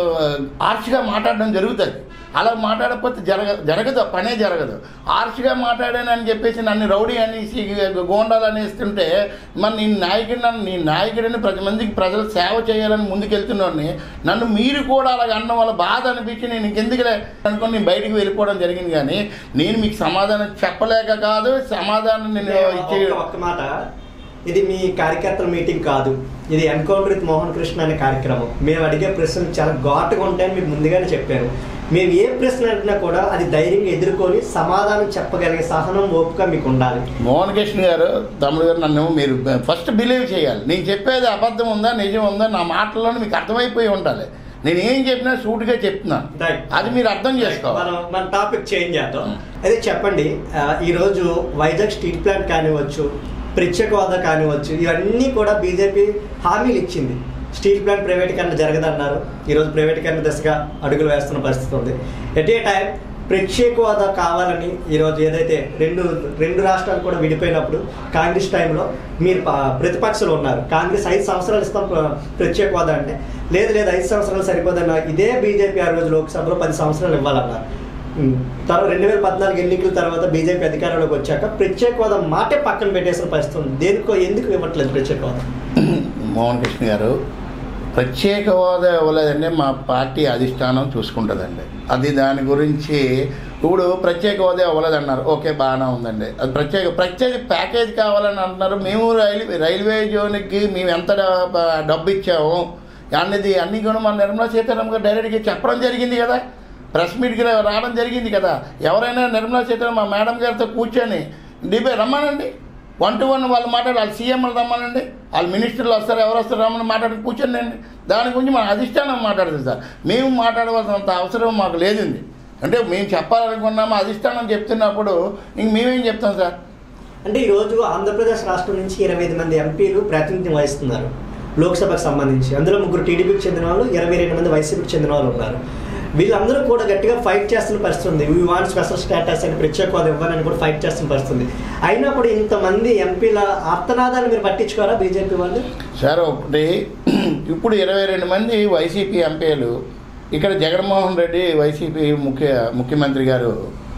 ఆర్చిగా మాట్లాడడం జరుగుతుంది అలా మాట్లాడకపోతే జరగ జరగదు పనే జరగదు ఆర్చిగా మాట్లాడానని చెప్పేసి నన్ను రౌడీ అనేసి గోండాలు అనేస్తుంటే మరి నీ నాయకుడు నన్ను నీ నాయకుడిని ప్రతి మందికి ప్రజలు సేవ చేయాలని ముందుకెళ్తున్నాడిని నన్ను మీరు కూడా అలాగ అన్న వల్ల బాధ అనిపించి నేను ఇంకెందుకులే అనుకుని నేను బయటికి వెళ్ళిపోవడం జరిగింది కానీ నేను మీకు సమాధానం చెప్పలేక కాదు సమాధానం నేను ఇచ్చే ఒక్క- ఒక్క మాట ఇది మీ కార్యకర్తల మీటింగ్ కాదు ఇది ఎన్కౌంటర్ విత్ మోహన్ కృష్ణ అనే కార్యక్రమం మేము అడిగే ప్రశ్నలు చాలా ఘాటుగా ఉంటాయని మీకు ముందుగానే చెప్పాను మేము ఏ ప్రశ్న అడిగినా కూడా అది ధైర్యంగా ఎదుర్కొని సమాధానం చెప్పగలిగే సహనం ఓపిక మీకు ఉండాలి మోహన్ కృష్ణ గారు తమ్ముడు గారు నన్ను మీరు ఫస్ట్ బిలీవ్ చేయాలి నేను చెప్పేది అబద్ధం ఉందా నిజం ఉందా నా మాటల్లోనే మీకు అర్థమైపోయి ఉండాలి నేను ఏం చెప్పినా సూటిగా చెప్తున్నాను Right. అది మీరు అర్థం చేసుకోవాలి మనం మన టాపిక్ చేంజ్ చేద్దాం అదే చెప్పండి ఆ, ఈరోజు వైజాగ్ స్టీల్ ప్లాంట్ కానివ్వచ్చు ప్రత్యేక హోదా కానివ్వచ్చు ఇవన్నీ కూడా బీజేపీ హామీలు ఇచ్చింది స్టీల్ ప్లాంట్ ప్రైవేటీకరణ జరగదన్నారు ఈరోజు ప్రైవేటీకరణ దిశగా అడుగులు వేస్తున్న పరిస్థితి ఉంది ఎట్ ఏ టైం ప్రత్యేక హోదా కావాలని ఈరోజు ఏదైతే రెండు రెండు రాష్ట్రాలు కూడా విడిపోయినప్పుడు కాంగ్రెస్ టైంలో మీరు ప- ప్రతిపక్షంలో ఉన్నారు కాంగ్రెస్ ఐదు సంవత్సరాలు ఇస్తాం ప్ర- ప్రత్యేక హోదా అంటే లేదు లేదు ఐదు సంవత్సరాలు సరిపోదన్న ఇదే బీజేపీ ఆ రోజు లోక్సభలో పది సంవత్సరాలు ఇవ్వాలన్నారు ఉమ్, తర్వాత రెండు వేల పద్నాలుగు ఎన్నికల తర్వాత బీజేపీ అధికారంలోకి వచ్చాక ప్రత్యేక హోదా మాటే పక్కన పెట్టేసిన పరిస్థితి ఉంది దేనికో ఎందుకు ఇవ్వట్లేదు ప్రత్యేక హోదా మోహన్ కృష్ణ గారు ప్రత్యేక హోదా ఇవ్వలేదంటే మా పార్టీ అధిష్టానం చూసుకుంటుందండి అది దాని గురించి ఇప్పుడు ప్రత్యేక హోదా ఇవ్వలేదన్నారు ఓకే బాగానే ఉందండి అది ప్రత్యేక ప్రత్యేక ప్యాకేజ్ కావాలని అంటున్నారు మేము రైల్వే రైల్వే జోన్కి మేము ఎంత డ- డబ్బు ఇచ్చాము అనేది అన్నీ కూడా మన నిర్మలా సీతారామన్ గారు డైరెక్ట్గా చెప్పడం జరిగింది కదా ప్రెస్ మీట్కి రావడం జరిగింది కదా ఎవరైనా నిర్మలా సీతారామన్ మా మేడం గారితో కూర్చొని డిబే రమ్మానండి వన్ టు వన్ వాళ్ళు మాట్లాడి వాళ్ళు సీఎంలు రమ్మానండి వాళ్ళు మినిస్టర్లు వస్తారు ఎవరు వస్తారు రమ్మని మాట్లాడి కూర్చోండి దాని గురించి మన అధిష్టానం మాట్లాడుతుంది సార్ మేము మాట్లాడవలసినంత అవసరం మాకు లేదండి అంటే మేము చెప్పాలనుకున్నాము అధిష్టానం చెప్తున్నప్పుడు ఇంక మేమేం చెప్తాం సార్ అంటే ఈరోజు ఆంధ్రప్రదేశ్ రాష్ట్రం నుంచి ఇరవై ఐదు మంది ఎంపీలు ప్రాతినిధ్యం వహిస్తున్నారు లోక్సభకు సంబంధించి అందులో ముగ్గురు టీడీపీకి చెందిన వాళ్ళు ఇరవై రెండు మంది వైసీపీకి చెందిన వాళ్ళు ఉన్నారు వీళ్ళందరూ కూడా గట్టిగా ఫైట్ చేస్తున్న పరిస్థితి ఉంది వీ వాంట్ స్పెషల్ స్టేటస్ అని ప్రత్యేక హోదా ఇవ్వాలని కూడా ఫైట్ చేస్తున్న పరిస్థితి ఉంది అయినా కూడా ఇంతమంది ఎంపీల ఆర్తనాదాలు మీరు పట్టించుకోరా బీజేపీ వాళ్ళు సార్ ఒకటి ఇప్పుడు ఇరవై రెండు మంది వైసీపీ ఎంపీలు ఇక్కడ జగన్మోహన్ రెడ్డి వైసీపీ ముఖ్య ముఖ్యమంత్రి గారు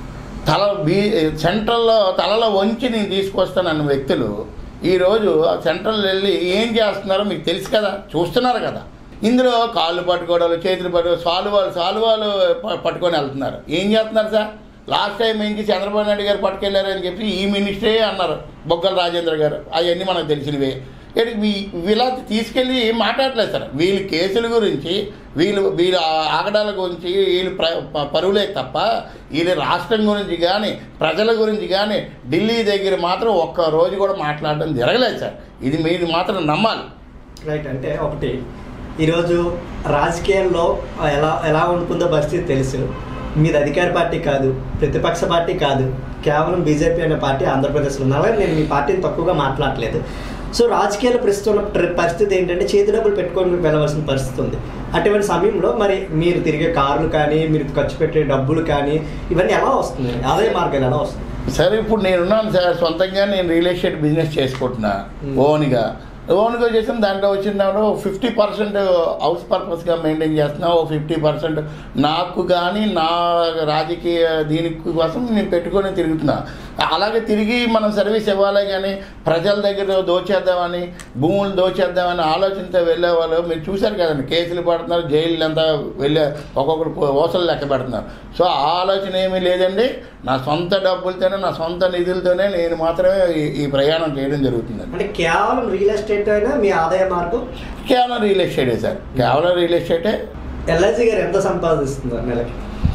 తల బీ సెంట్రల్లో తలలో వంచి నేను తీసుకొస్తానన్న వ్యక్తులు ఈరోజు ఆ సెంట్రల్ వెళ్ళి ఏం చేస్తున్నారో మీకు తెలుసు కదా చూస్తున్నారు కదా ఇందులో కాళ్ళు పట్టుకోవడాలు చేతులు పట్టుకో సాలువాలు సాలువాలు ప- పట్టుకొని వెళ్తున్నారు ఏం చేస్తున్నారు సార్ లాస్ట్ టైం ఏంటి చంద్రబాబు నాయుడు గారు పట్టుకెళ్ళారని చెప్పి ఈ మినిస్టరే అన్నారు బొగ్గల రాజేంద్ర గారు అవన్నీ మనకు తెలిసినవే ఇక్కడికి వీ- వీళ్ళ తీసుకెళ్ళి మాట్లాడలేదు సార్ వీళ్ళ కేసుల గురించి వీళ్ళు వీళ్ళ ఆగడాల గురించి వీళ్ళు ప్ర ప- పరువులే తప్ప వీళ్ళ రాష్ట్రం గురించి కానీ ప్రజల గురించి కానీ ఢిల్లీ దగ్గర మాత్రం ఒక్క రోజు కూడా మాట్లాడడం జరగలేదు సార్ ఇది మీరు మాత్రం నమ్మాలి రైట్ అంటే ఒకటి ఈరోజు రాజకీయాల్లో ఎలా ఎలా ఉంటుందో పరిస్థితి తెలుసు మీది అధికార పార్టీ కాదు ప్రతిపక్ష పార్టీ కాదు కేవలం బీజేపీ అనే పార్టీ ఆంధ్రప్రదేశ్లో ఉంది అలాగే నేను మీ పార్టీని తక్కువగా మాట్లాడలేదు సో రాజకీయాలు ప్రస్తుతం ఉన్న ట్రి- పరిస్థితి ఏంటంటే చేతి డబ్బులు పెట్టుకొని వెళ్ళవలసిన పరిస్థితి ఉంది అటువంటి సమయంలో మరి మీరు తిరిగే కార్లు కానీ మీరు ఖర్చు పెట్టే డబ్బులు కానీ ఇవన్నీ ఎలా వస్తుంది ఆదాయ మార్గాలు ఎలా వస్తుంది సరే ఇప్పుడు నేనున్నాను సార్ సొంతంగా నేను రియల్ ఎస్టేట్ బిజినెస్ చేసుకుంటున్నా Hmm. ఓన్గా ఓన్గా చేసిన దాంట్లో వచ్చిన ఫిఫ్టీ పర్సెంట్ హౌస్ పర్పస్గా మెయింటైన్ చేస్తున్నా ఓ ఫిఫ్టీ పర్సెంట్ నాకు కానీ నా రాజకీయ దీని కోసం నేను పెట్టుకొని తిరుగుతున్నా అలాగే తిరిగి మనం సర్వీస్ ఇవ్వాలి కానీ ప్రజల దగ్గర దోచేద్దామని భూములు దోచేద్దామని ఆలోచనతో వెళ్ళేవాళ్ళు మీరు చూశారు కదండి కేసులు పడుతున్నారు జైలు అంతా వెళ్ళే ఒక్కొక్కరు పో- ఓసలు లెక్క పెడుతున్నారు సో ఆ ఆలోచన ఏమీ లేదండి నా సొంత డబ్బులతోనే నా సొంత నిధులతోనే నేను మాత్రమే ఈ- ఈ ప్రయాణం చేయడం జరుగుతుందండి అంటే కేవలం రియల్ ఎస్టేట్ అయినా మీ ఆదాయ మార్గం కేవలం రియల్ ఎస్టేటే సార్ కేవలం రియల్ ఎస్టేటే ఎల్ఐసి గారు ఎంత సంపాదిస్తున్నారు నెలకి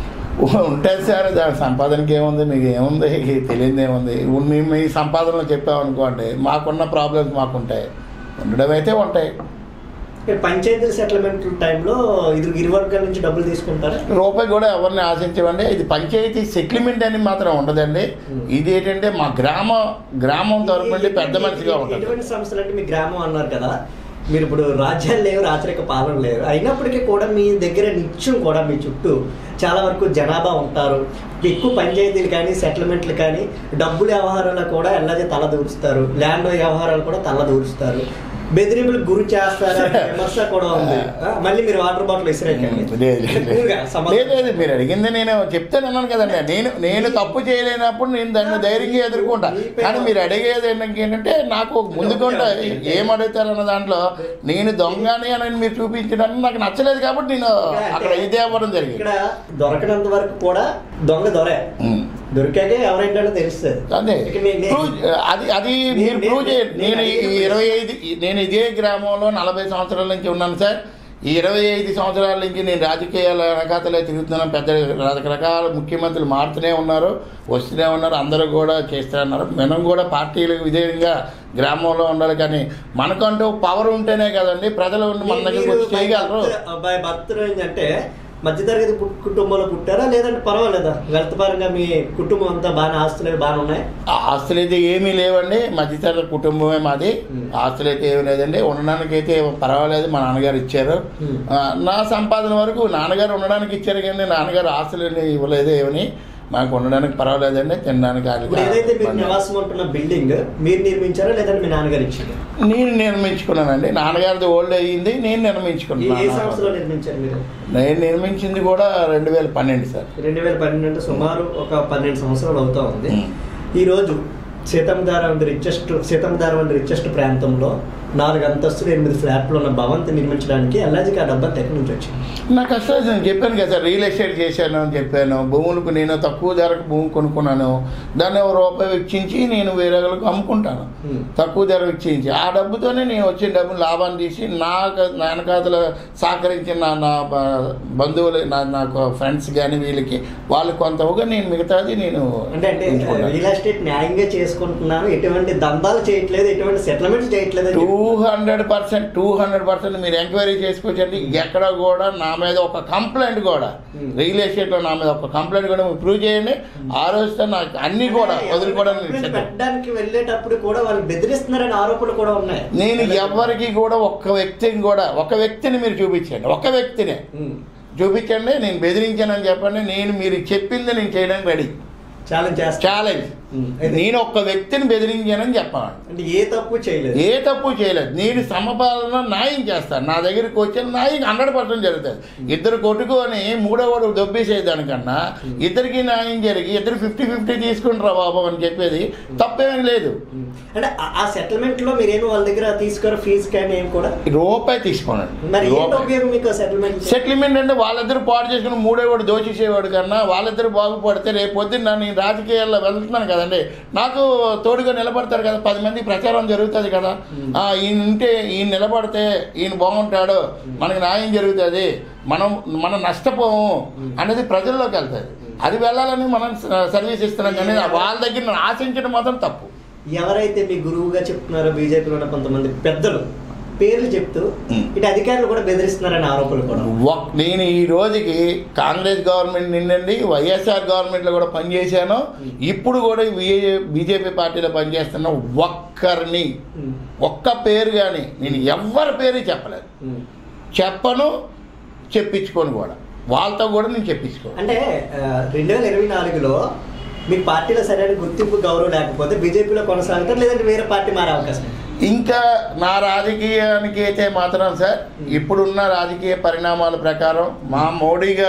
ఉంటుంది సార్ దాని సంపాదనకి ఏముంది మీకు ఏముంది తెలియదు ఏముంది ఇప్పుడు మేము మీ సంపాదనలో చెప్పామనుకోండి మాకున్న ప్రాబ్లమ్స్ మాకుంటాయి ఉండడం అయితే ఉంటాయి మీరు పంచాయతీ సెటిల్మెంట్ టైంలో ఇది ఇరు వర్గాల నుంచి డబ్బులు తీసుకుంటారా రూపాయి కూడా ఎవరిని ఆశించమండి ఇది పంచాయతీ సెటిల్మెంట్ అని మాత్రం ఉండదండి ఇది ఏంటంటే మా గ్రామ గ్రామం తరపు నుండి పెద్ద మనిషిగా ఉంటుంది ఎటువంటి సంస్థలు అంటే మీ గ్రామం అన్నారు కదా మీరు ఇప్పుడు రాజ్యాలు లేవు రాచరిక పాలన లేవు అయినప్పటికీ కూడా మీ దగ్గర నిత్యం కూడా మీ చుట్టూ చాలా వరకు జనాభా ఉంటారు ఎక్కువ పంచాయతీలు కానీ సెటిల్మెంట్లు కానీ డబ్బుల వ్యవహారాలు కూడా ఎల్లజే తల దూరుస్తారు ల్యాండ్ వ్యవహారాలు కూడా తల దూరుస్తారు బెదిరింపులకు గురి చేస్తారా అనే విమర్శ కూడా ఉంది ఆ, మళ్ళీ మీరు వాటర్ బాటిల్ విసిరేకండి లేదు, లేదు, కూల్గా లేదు. సమాధానం. లేదు లేదు మీరు అడిగింది నేను చెప్తాను అన్నాను కదండి నేను నేను తప్పు చేయలేనప్పుడు నేను దాన్ని ధైర్యంగా ఎదుర్కొంటా కానీ మీరు అడిగేది ఏంటంటే నాకు ముందుకుంటా ఏం అడుగుతారన్న దాంట్లో నేను దొంగని అని మీరు చూపించడానికి నాకు నచ్చలేదు కాబట్టి నేను అక్కడ ఇదే అవ్వడం జరిగింది ఇక్కడ దొరకనంత వరకు కూడా దొంగ దొరే ఉమ్. దొరికాక ఎవరేంటో తెలుస్తుంది అదే ఇక నే- నే- ప్రూవ్ అది అది నేను- మీరు ప్రూవ్ నేను- చేయండి నేను నేను ఈ అడిగిన ఇరవై ఐదు నేను ఇదే గ్రామంలో నలభై సంవత్సరాల నుంచి ఉన్నాను సార్ ఈ ఇరవై ఐదు సంవత్సరాల నుంచి నేను రాజకీయాల వెనకాతలే తిరుగుతున్నాను పెద్ద రకరకాల ముఖ్యమంత్రులు మారుతూనే ఉన్నారు వస్తూనే ఉన్నారు అందరూ కూడా చేస్తూ ఉన్నారు మనం కూడా పార్టీలకు విధేయంగా గ్రామంలో ఉండాలి కానీ మనకంటూ పవర్ ఉంటేనే కదండి ప్రజలు మన దగ్గరికి వచ్చి చేయగలరు అబ్బాయి భర్త ఏంటంటే మధ్యతరగతి పుట్- కుటుంబంలో పుట్టారా లేదంటే పర్వాలేదా వెల్త్ పరంగా మీ కుటుంబం అంతా బాగా ఆస్తులు అవి బాగానే ఉన్నాయి ఆ ఆస్తులు అయితే ఏమీ లేవండి మధ్యతరగతి కుటుంబమే మాది Hmm. ఆస్తులు అయితే ఏమీ లేదండి ఉండడానికి అయితే పర్వాలేదు మా నాన్నగారు ఇచ్చారు Hmm. ఆ, నా సంపాదన వరకు నాన్నగారు ఉండడానికి ఇచ్చారు కానీ నాన్నగారు ఆస్తులు ఇవ్వలేదు ఏమని మాకు ఉండడానికి పర్వాలేదండి తినడానికి ఇప్పుడు ఏదైతే మీరు ఆర్థిక నివాసం ఉంటున్న బిల్డింగ్ మీరు నిర్మించారా లేదంటే మీ నాన్నగారు ఇచ్చారు నేను నిర్మించుకున్నానండి నాన్నగారిది ఓల్డ్ అయ్యింది నేను ఏ ఏ సంస్థలో నిర్మించుకున్నాను నిర్మించారు మీరు నేను నిర్మించింది కూడా రెండు వేల పన్నెండు సార్ రెండు వేల పన్నెండు అంటే సుమారు ఒక పన్నెండు సంవత్సరాలు అవుతా ఉంది Hmm. ఈ రోజు సీతంధార వంటి రిచెస్ట్ సీతంధార వంటి రిచెస్ట్ ప్రాంతంలో నాలుగు అంతస్తులు ఎనిమిది ఫ్లాట్లు ఉన్న భవంతి నిర్మించడానికి ఎల్ఐజికి ఆ డబ్బా ఎక్కడి నుంచి వచ్చింది నా కష్టాలు నేను చెప్పాను కదా సార్ రియల్ ఎస్టేట్ చేశాను అని చెప్పాను భూములకు నేను తక్కువ ధరకు భూమి కొనుక్కున్నాను దాన్ని ఒక రూపాయి వెచ్చించి నేను వేరే వాళ్ళకి అమ్ముకుంటాను Hmm. తక్కువ ధర వెచ్చించి ఆ డబ్బుతోనే నేను వచ్చిన డబ్బులు లాభాన్ని తీసి నా నా వెనకాతలు సహకరించిన నా నా బ- బంధువులు నా నాకు ఫ్రెండ్స్ కానీ వీళ్ళకి వాళ్ళు కొంతగా నేను మిగతాది నేను అంటే అంటే ఉంచుకున్నాను. రియల్ ఎస్టేట్ న్యాయంగా చేసుకుంటున్నాను ఎటువంటి దందాలు చేయట్లేదు ఎటువంటి సెటిల్మెంట్ చేయట్లేదు అని టూ చెప్పి- hundred percent two hundred percent మీరు ఎంక్వైరీ చేసుకోవచ్చండి ఎక్కడ కూడా నా మీద ఒక కంప్లైంట్ కూడా Hmm. రియల్ ఎస్టేట్లో నా మీద ఒక కంప్లైంట్ కూడా మీరు ప్రూవ్ చేయండి ఆ రోజుతో నాకు అన్ని కూడా వదులుకోవడానికి నేను ఎవరిని సిద్ధం. పెట్టడానికి వెళ్ళేటప్పుడు కూడా వాళ్ళు బెదిరిస్తున్నారనే ఆరోపణలు కూడా ఉన్నాయి నేను ఎవరికి కూడా ఒక్క వ్యక్తిని కూడా ఒక వ్యక్తిని మీరు చూపించండి ఒక వ్యక్తినే ఉమ్. చూపించండి నేను బెదిరించానని చెప్పండి నేను మీరు చెప్పింది నేను చేయడానికి రెడీ ఛాలెంజ్ చేస్తా ఛాలెంజ్ ఉమ్. అయితే- నేను ఒక్క వ్యక్తిని బెదిరించానని చెప్పాను అంటే ఏ తప్పు చేయలేదు ఏ తప్పు చేయలేదు నేను సమపాలన న్యాయం చేస్తాను నా దగ్గరికి వచ్చి న్యాయం హండ్రెడ్ పర్సెంట్ జరుగుతుంది ఇద్దరు కొట్టుకొని మూడో వాడు దొబ్బేసేదానికన్నా ఇద్దరికి న్యాయం జరిగి ఇద్దరు ఫిఫ్టీ ఫిఫ్టీ తీసుకుంటారా బాబు అని చెప్పేది తప్పేమీ లేదు ఉమ్. అంటే ఆ- ఆ సెటిల్మెంట్ లో మీరేమో వాళ్ళ దగ్గర తీసుకోరు ఫీజు కానీ ఏం కూడా రూపాయి తీసుకోనండి మరి ఏంటి రూపాయి ఉపయోగం మీకు సెటిల్మెంట్ సెటిల్మెంట్ అంటే వాళ్ళిద్దరు పాడు చేసుకుని మూడో వాడు దోచేసేవాడు కన్నా వాళ్ళిద్దరు బాగుపడితే రేపు పొద్దున్న నేను రాజకీయాల్లో వెళ్తున్నాను కదండి నాకు తోడుగా నిలబడతారు కదా పది మంది ప్రచారం జరుగుతుంది కదా ఆ, ఈయన ఉంటే ఈయన నిలబడితే ఈయన బాగుంటాడు మనకి న్యాయం జరుగుతుంది మనం మనం నష్టపోము అనేది ప్రజల్లోకి వెళ్తుంది అది వెళ్ళాలని మనం స- సర్వీస్ ఇస్తున్నాం కానీ వాళ్ళ దగ్గర ఆశించడం మాత్రం తప్పు ఎవరైతే మీ గురువుగా చెప్తున్నారో బీజేపీలో ఉన్న కొంతమంది పెద్దలు పేర్లు చెప్తూ ఉమ్. ఇటు అధికారులు కూడా బెదిరిస్తున్నారనే ఆరోపణలు కూడా ఒక్- నేను ఈ రోజుకి కాంగ్రెస్ గవర్నమెంట్ నిండండి వైఎస్ఆర్ గవర్నమెంట్లో కూడా పనిచేశాను ఇప్పుడు కూడా బీజేపీ పార్టీలో పనిచేస్తున్న ఒక్కరిని ఉమ్. ఒక్క పేరు కానీ నేను ఎవ్వరి పేరు చెప్పలేదు ఉమ్. చెప్పను చెప్పించుకోను కూడా వాళ్ళతో కూడా నేను చెప్పించుకోను అంటే రెండు వేల ఇరవై నాలుగులో మీకు పార్టీలో సరైన గుర్తింపు గౌరవం లేకపోతే బీజేపీలో కొనసాగుతారు లేదంటే వేరే పార్టీ మారే అవకాశం ఉంది. ఇంకా నా రాజకీయానికి అయితే మాత్రం సార్ ఇప్పుడున్న రాజకీయ పరిణామాల ప్రకారం మా మోడీ గారు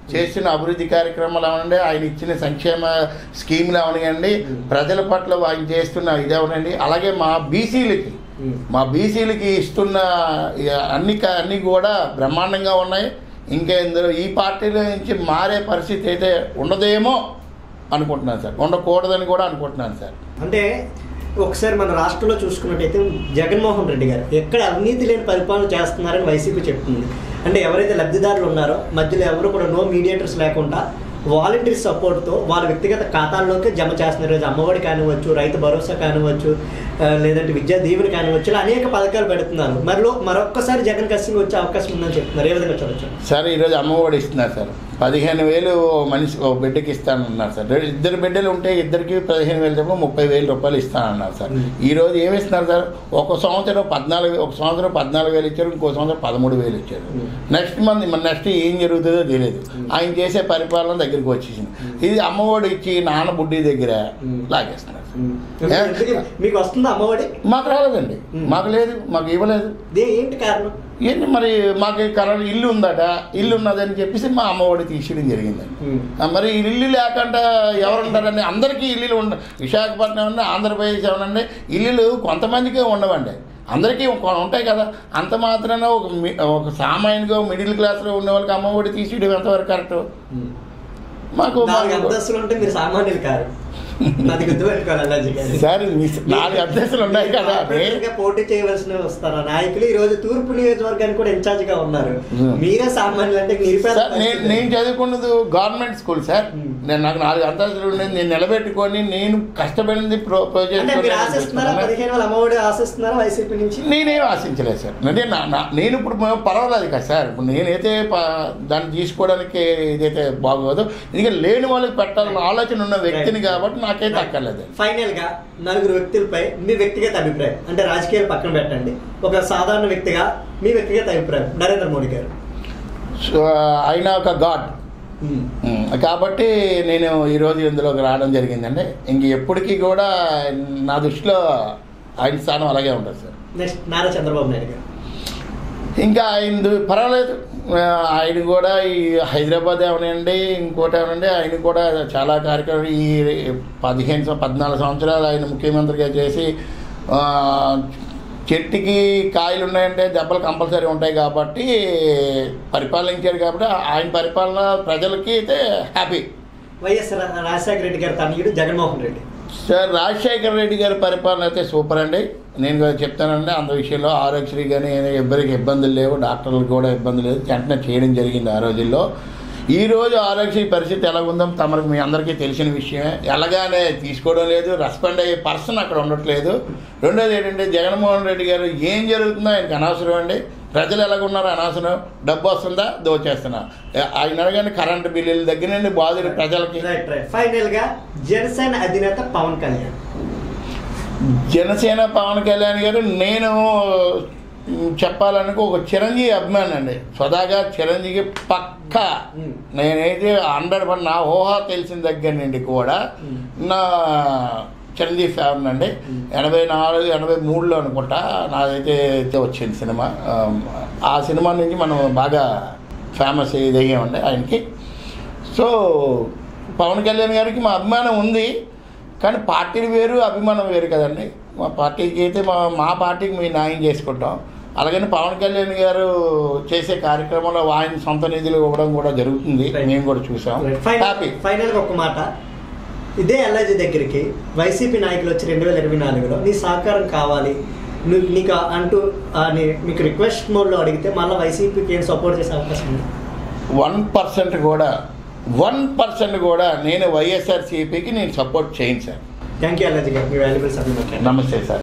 చేస్తున్న అభివృద్ధి కార్యక్రమాలు అవనండి ఆయన ఇచ్చిన సంక్షేమ స్కీములు అవనివ్వండి Hmm. ప్రజల పట్ల ఆయన చేస్తున్న ఇది అవనండి అలాగే మా బీసీలకి ఉమ్. మా బీసీలకి ఇస్తున్న ఇక అన్ని క- అన్ని కూడా బ్రహ్మాండంగా ఉన్నాయి ఇంకా ఇందులో ఈ పార్టీలో నుంచి మారే పరిస్థితి అయితే ఉండదేమో అనుకుంటున్నాను సార్ ఉండకూడదని కూడా అనుకుంటున్నాను సార్ అంటే ఒకసారి మన రాష్ట్రంలో చూసుకున్నట్టయితే జగన్మోహన్ రెడ్డి గారు ఎక్కడ అవినీతి లేని పరిపాలన చేస్తున్నారని వైసీపీ చెప్తుంది అంటే ఎవరైతే లబ్ధిదారులు ఉన్నారో మధ్యలో ఎవరు కూడా నో మీడియేటర్స్ లేకుండా వాలంటీర్ సపోర్ట్తో వాళ్ళ వ్యక్తిగత ఖాతాల్లోకి జమ చేస్తున్నారు ఈరోజు అమ్మఒడి కానివ్వచ్చు రైతు భరోసా కానివ్వచ్చు ఆ, లేదంటే విద్యా దీవెన కానివ్వచ్చు ఇలా అనేక పథకాలు పెడుతున్నారు మరిలో మరొక్కసారి జగన్ కసింగ్ వచ్చే అవకాశం ఉందని చెప్తున్నారు ఏ విధంగా చూడొచ్చు సార్ ఈరోజు అమ్మఒడి ఇస్తున్నారు సార్ పదిహేను వేలు ఓ మనిషి ఓ బిడ్డకి ఇస్తానన్నారు సార్ రెండు- ఇద్దరు బిడ్డలు ఉంటే ఇద్దరికి పదిహేను వేలు చెప్పి ముప్పై వేల రూపాయలు ఇస్తానన్నారు సార్ Hmm. ఈ రోజు ఏమి ఇస్తున్నారు సార్ ఒక సంవత్సరం పద్నాలుగు ఒక సంవత్సరం పద్నాలుగు వేలు ఇచ్చారు ఇంకో సంవత్సరం పదమూడు వేలు ఇచ్చారు Hmm. నెక్స్ట్ మంత్ మన నెక్స్ట్ ఏం జరుగుతుందో తెలియదు Hmm. ఆయన చేసే పరిపాలన దగ్గరికి వచ్చేసింది Hmm. ఇది అమ్మఒడి ఇచ్చి నాన్న బుడ్డి దగ్గర Hmm. లాగేస్తున్నారు ఎందుకు- ఎందుకు- మీకు వస్తుందా అమ్మఒడి మాకు రాలేదండి Hmm. మాకు లేదు మాకు ఇవ్వలేదు దే ఏంటి కారణం ఏంటి మరి మాకు కరెంట్ ఇల్లు ఉందట ఇల్లు ఉన్నదని చెప్పేసి మా అమ్మఒడి తీసేయడం జరిగిందండి ఉమ్. ఆ, మరి ఇల్లు లేకుండా ఎవరు ఉంటారండి అందరికీ ఇల్లులు ఉండ విశాఖపట్నం ఉంది ఆంధ్రప్రదేశ్ ఏమనండి ఇల్లులు కొంతమందికే ఉండవండి అందరికీ ఒక- ఉంటాయి కదా అంత మాత్రాన ఒక మి- ఒక సామాన్యంగా మిడిల్ క్లాస్లో ఉన్న వాళ్ళకి అమ్మఒడి తీసేయడం ఎంతవరకు కరెక్ట్ ఉమ్. మాకు నాలుగు మాకు- అంతస్తులు ఉంటే మీరు సామాన్యులు కాదు నాది గుర్తుపెట్టుకోవాలి అల్లాజీ గారు సార్ మీ నాలుగు అభ్యర్థులు ఉన్నాయి కదా అని కార్పొరేటర్గా పోటీ చేయవలసిన వస్తారు నాయకులు ఈ రోజు తూర్పు నియోజకవర్గానికి కూడా ఇన్ఛార్జ్ గా ఉన్నారు ఉమ్. మీరే సామాన్యులు అంటే నిరుపేద సార్ నేను పరిస్థితి. నేను చదువుకున్నది గవర్నమెంట్ స్కూల్ సార్ Hmm. నేను నాకు నాలుగు అంతస్తులు ఉండేది నేను నిలబెట్టుకొని నేను కష్టపడింది ప్రో అంటే మీరు project ఆశిస్తున్నారా చేసుకున్నాను. పదిహేను వేల అమ్మఒడి ఆశిస్తున్నారా వైసీపీ నుంచి నేనేం ఆశించలేదు సార్ అంటే నా నా- నేను ఇప్పుడు మ- పర్వాలేదు కదా సార్ ఇప్పుడు నేనైతే ప- దాన్ని తీసుకోవడానికి ఇదైతే బాగోదు ఎందుకంటే లేని వాళ్ళకి పెట్టాలన్న ఆలోచన ఉన్న వ్యక్తిని కాబట్టి నాకైతే అక్కర్లేదు ఫైనల్ గా నలుగురు వ్యక్తులపై మీ వ్యక్తిగత అభిప్రాయం అంటే రాజకీయాలు పక్కన పెట్టండి ఒక సాధారణ వ్యక్తిగా మీ వ్యక్తిగత అభిప్రాయం నరేంద్ర మోడీ గారు సో ఆయన ఒక గాడ్ ఉమ్. ఉమ్, కాబట్టి నేను ఈరోజు ఇందులోకి రావడం జరిగిందండి ఇంక ఎప్పటికీ కూడా నా దృష్టిలో ఆయన స్థానం అలాగే ఉంటుంది సార్ నెక్స్ట్ నారా చంద్రబాబు నాయుడు గారు ఇంకా ఆయన పర్వాలేదు ఆ, ఆయన కూడా ఈ హైదరాబాద్ ఏమనండి ఇంకోటి ఏమనండి ఆయన కూడా చాలా కార్యక్రమాలు ఈ పదిహేను సం- పద్నాలుగు సంవత్సరాలు ఆయన ముఖ్యమంత్రిగా చేసి ఆ, చెట్టుకి కాయలు ఉన్నాయంటే దెబ్బలు కంపల్సరీ ఉంటాయి కాబట్టి పరిపాలించారు కాబట్టి ఆయన పరిపాలన ప్రజలకి అయితే హ్యాపీ వైఎస్ రా- రాజశేఖర రెడ్డి గారి తనయుడు జగన్మోహన్ రెడ్డి సార్ రాజశేఖర రెడ్డి గారి పరిపాలన అయితే సూపర్ అండి నేను కూడా చెప్తానండి అంత విషయంలో ఆరోగ్యశ్రీ కానీ ఎవ్వరికి ఇబ్బందులు లేవు డాక్టర్లకు కూడా ఇబ్బంది లేదు వెంటనే చేయడం జరిగింది ఆ రోజుల్లో ఈ రోజు ఆరోగ్యశ్రీ పరిస్థితి ఎలా ఉందో తమకు మీ అందరికీ తెలిసిన విషయమే ఎలాగానే తీసుకోవడం లేదు రెస్పాండ్ అయ్యే పర్సన్ అక్కడ ఉండట్లేదు రెండోది ఏంటంటే జగన్మోహన్ రెడ్డి గారు ఏం జరుగుతుందో ఆయనకు అనవసరం అండి ప్రజలు ఎలాగున్నారో అనవసరం డబ్బు వస్తుందా దోచేస్తున్నా ఆయన అడగండి కరెంటు బిల్లుల దగ్గర నుండి బాధలు ప్రజలకి రైట్ రైట్ ఫైనల్ గా జనసేన అధినేత పవన్ కళ్యాణ్ జనసేన పవన్ కళ్యాణ్ గారు నేను మ్, చెప్పాలనుకో ఒక చిరంజీవి అభిమాని అండి స్వదాగా చిరంజీవి పక్క మ్. నేనైతే హండ్రెడ్ పర్ నా ఊహ తెలిసిన దగ్గర నుండి కూడా మ్. నా చిరంజీవి ఫ్యాన్ అండి మ్. ఎనభై నాలుగు ఎనభై మూడులో అనుకుంటా నాదైతే అయితే వచ్చింది సినిమా ఆ, ఆ సినిమా నుంచి మనం బాగా ఫేమస్ ఇది అయ్యామండి ఆయనకి సో పవన్ కళ్యాణ్ గారికి మా అభిమానం ఉంది కానీ పార్టీలు వేరు అభిమానం వేరు కదండి మా పార్టీకి అయితే మా మా పార్టీకి మేము న్యాయం చేసుకుంటాం అలాగని పవన్ కళ్యాణ్ గారు చేసే కార్యక్రమంలో ఆయన సొంత నిధులు ఇవ్వడం కూడా జరుగుతుంది Right. మేము కూడా చూసాం ఫైనల్ హ్యాపీ ఫైనల్ గా ఒక మాట ఇదే ఎల్ఐజీ దగ్గరికి వైసీపీ నాయకులు వచ్చి రెండు వేల ఇరవై నాలుగులో నీ సహకారం కావాలి నువ్వు నీకు అంటూ ఆ, నీ- మీకు రిక్వెస్ట్ మోడ్లో అడిగితే మళ్ళీ వైసీపీకి ఏం సపోర్ట్ చేసే అవకాశం ఉంది వన్ పర్సెంట్ కూడా వన్ పర్సెంట్ కూడా నేను వైఎస్ఆర్సీపీకి నేను సపోర్ట్ చేయను సార్ థ్యాంక్ యూ ఎల్ఐజీ గారు మీ వాల్యుబుల్ సబ్మిట్ నమస్తే సార్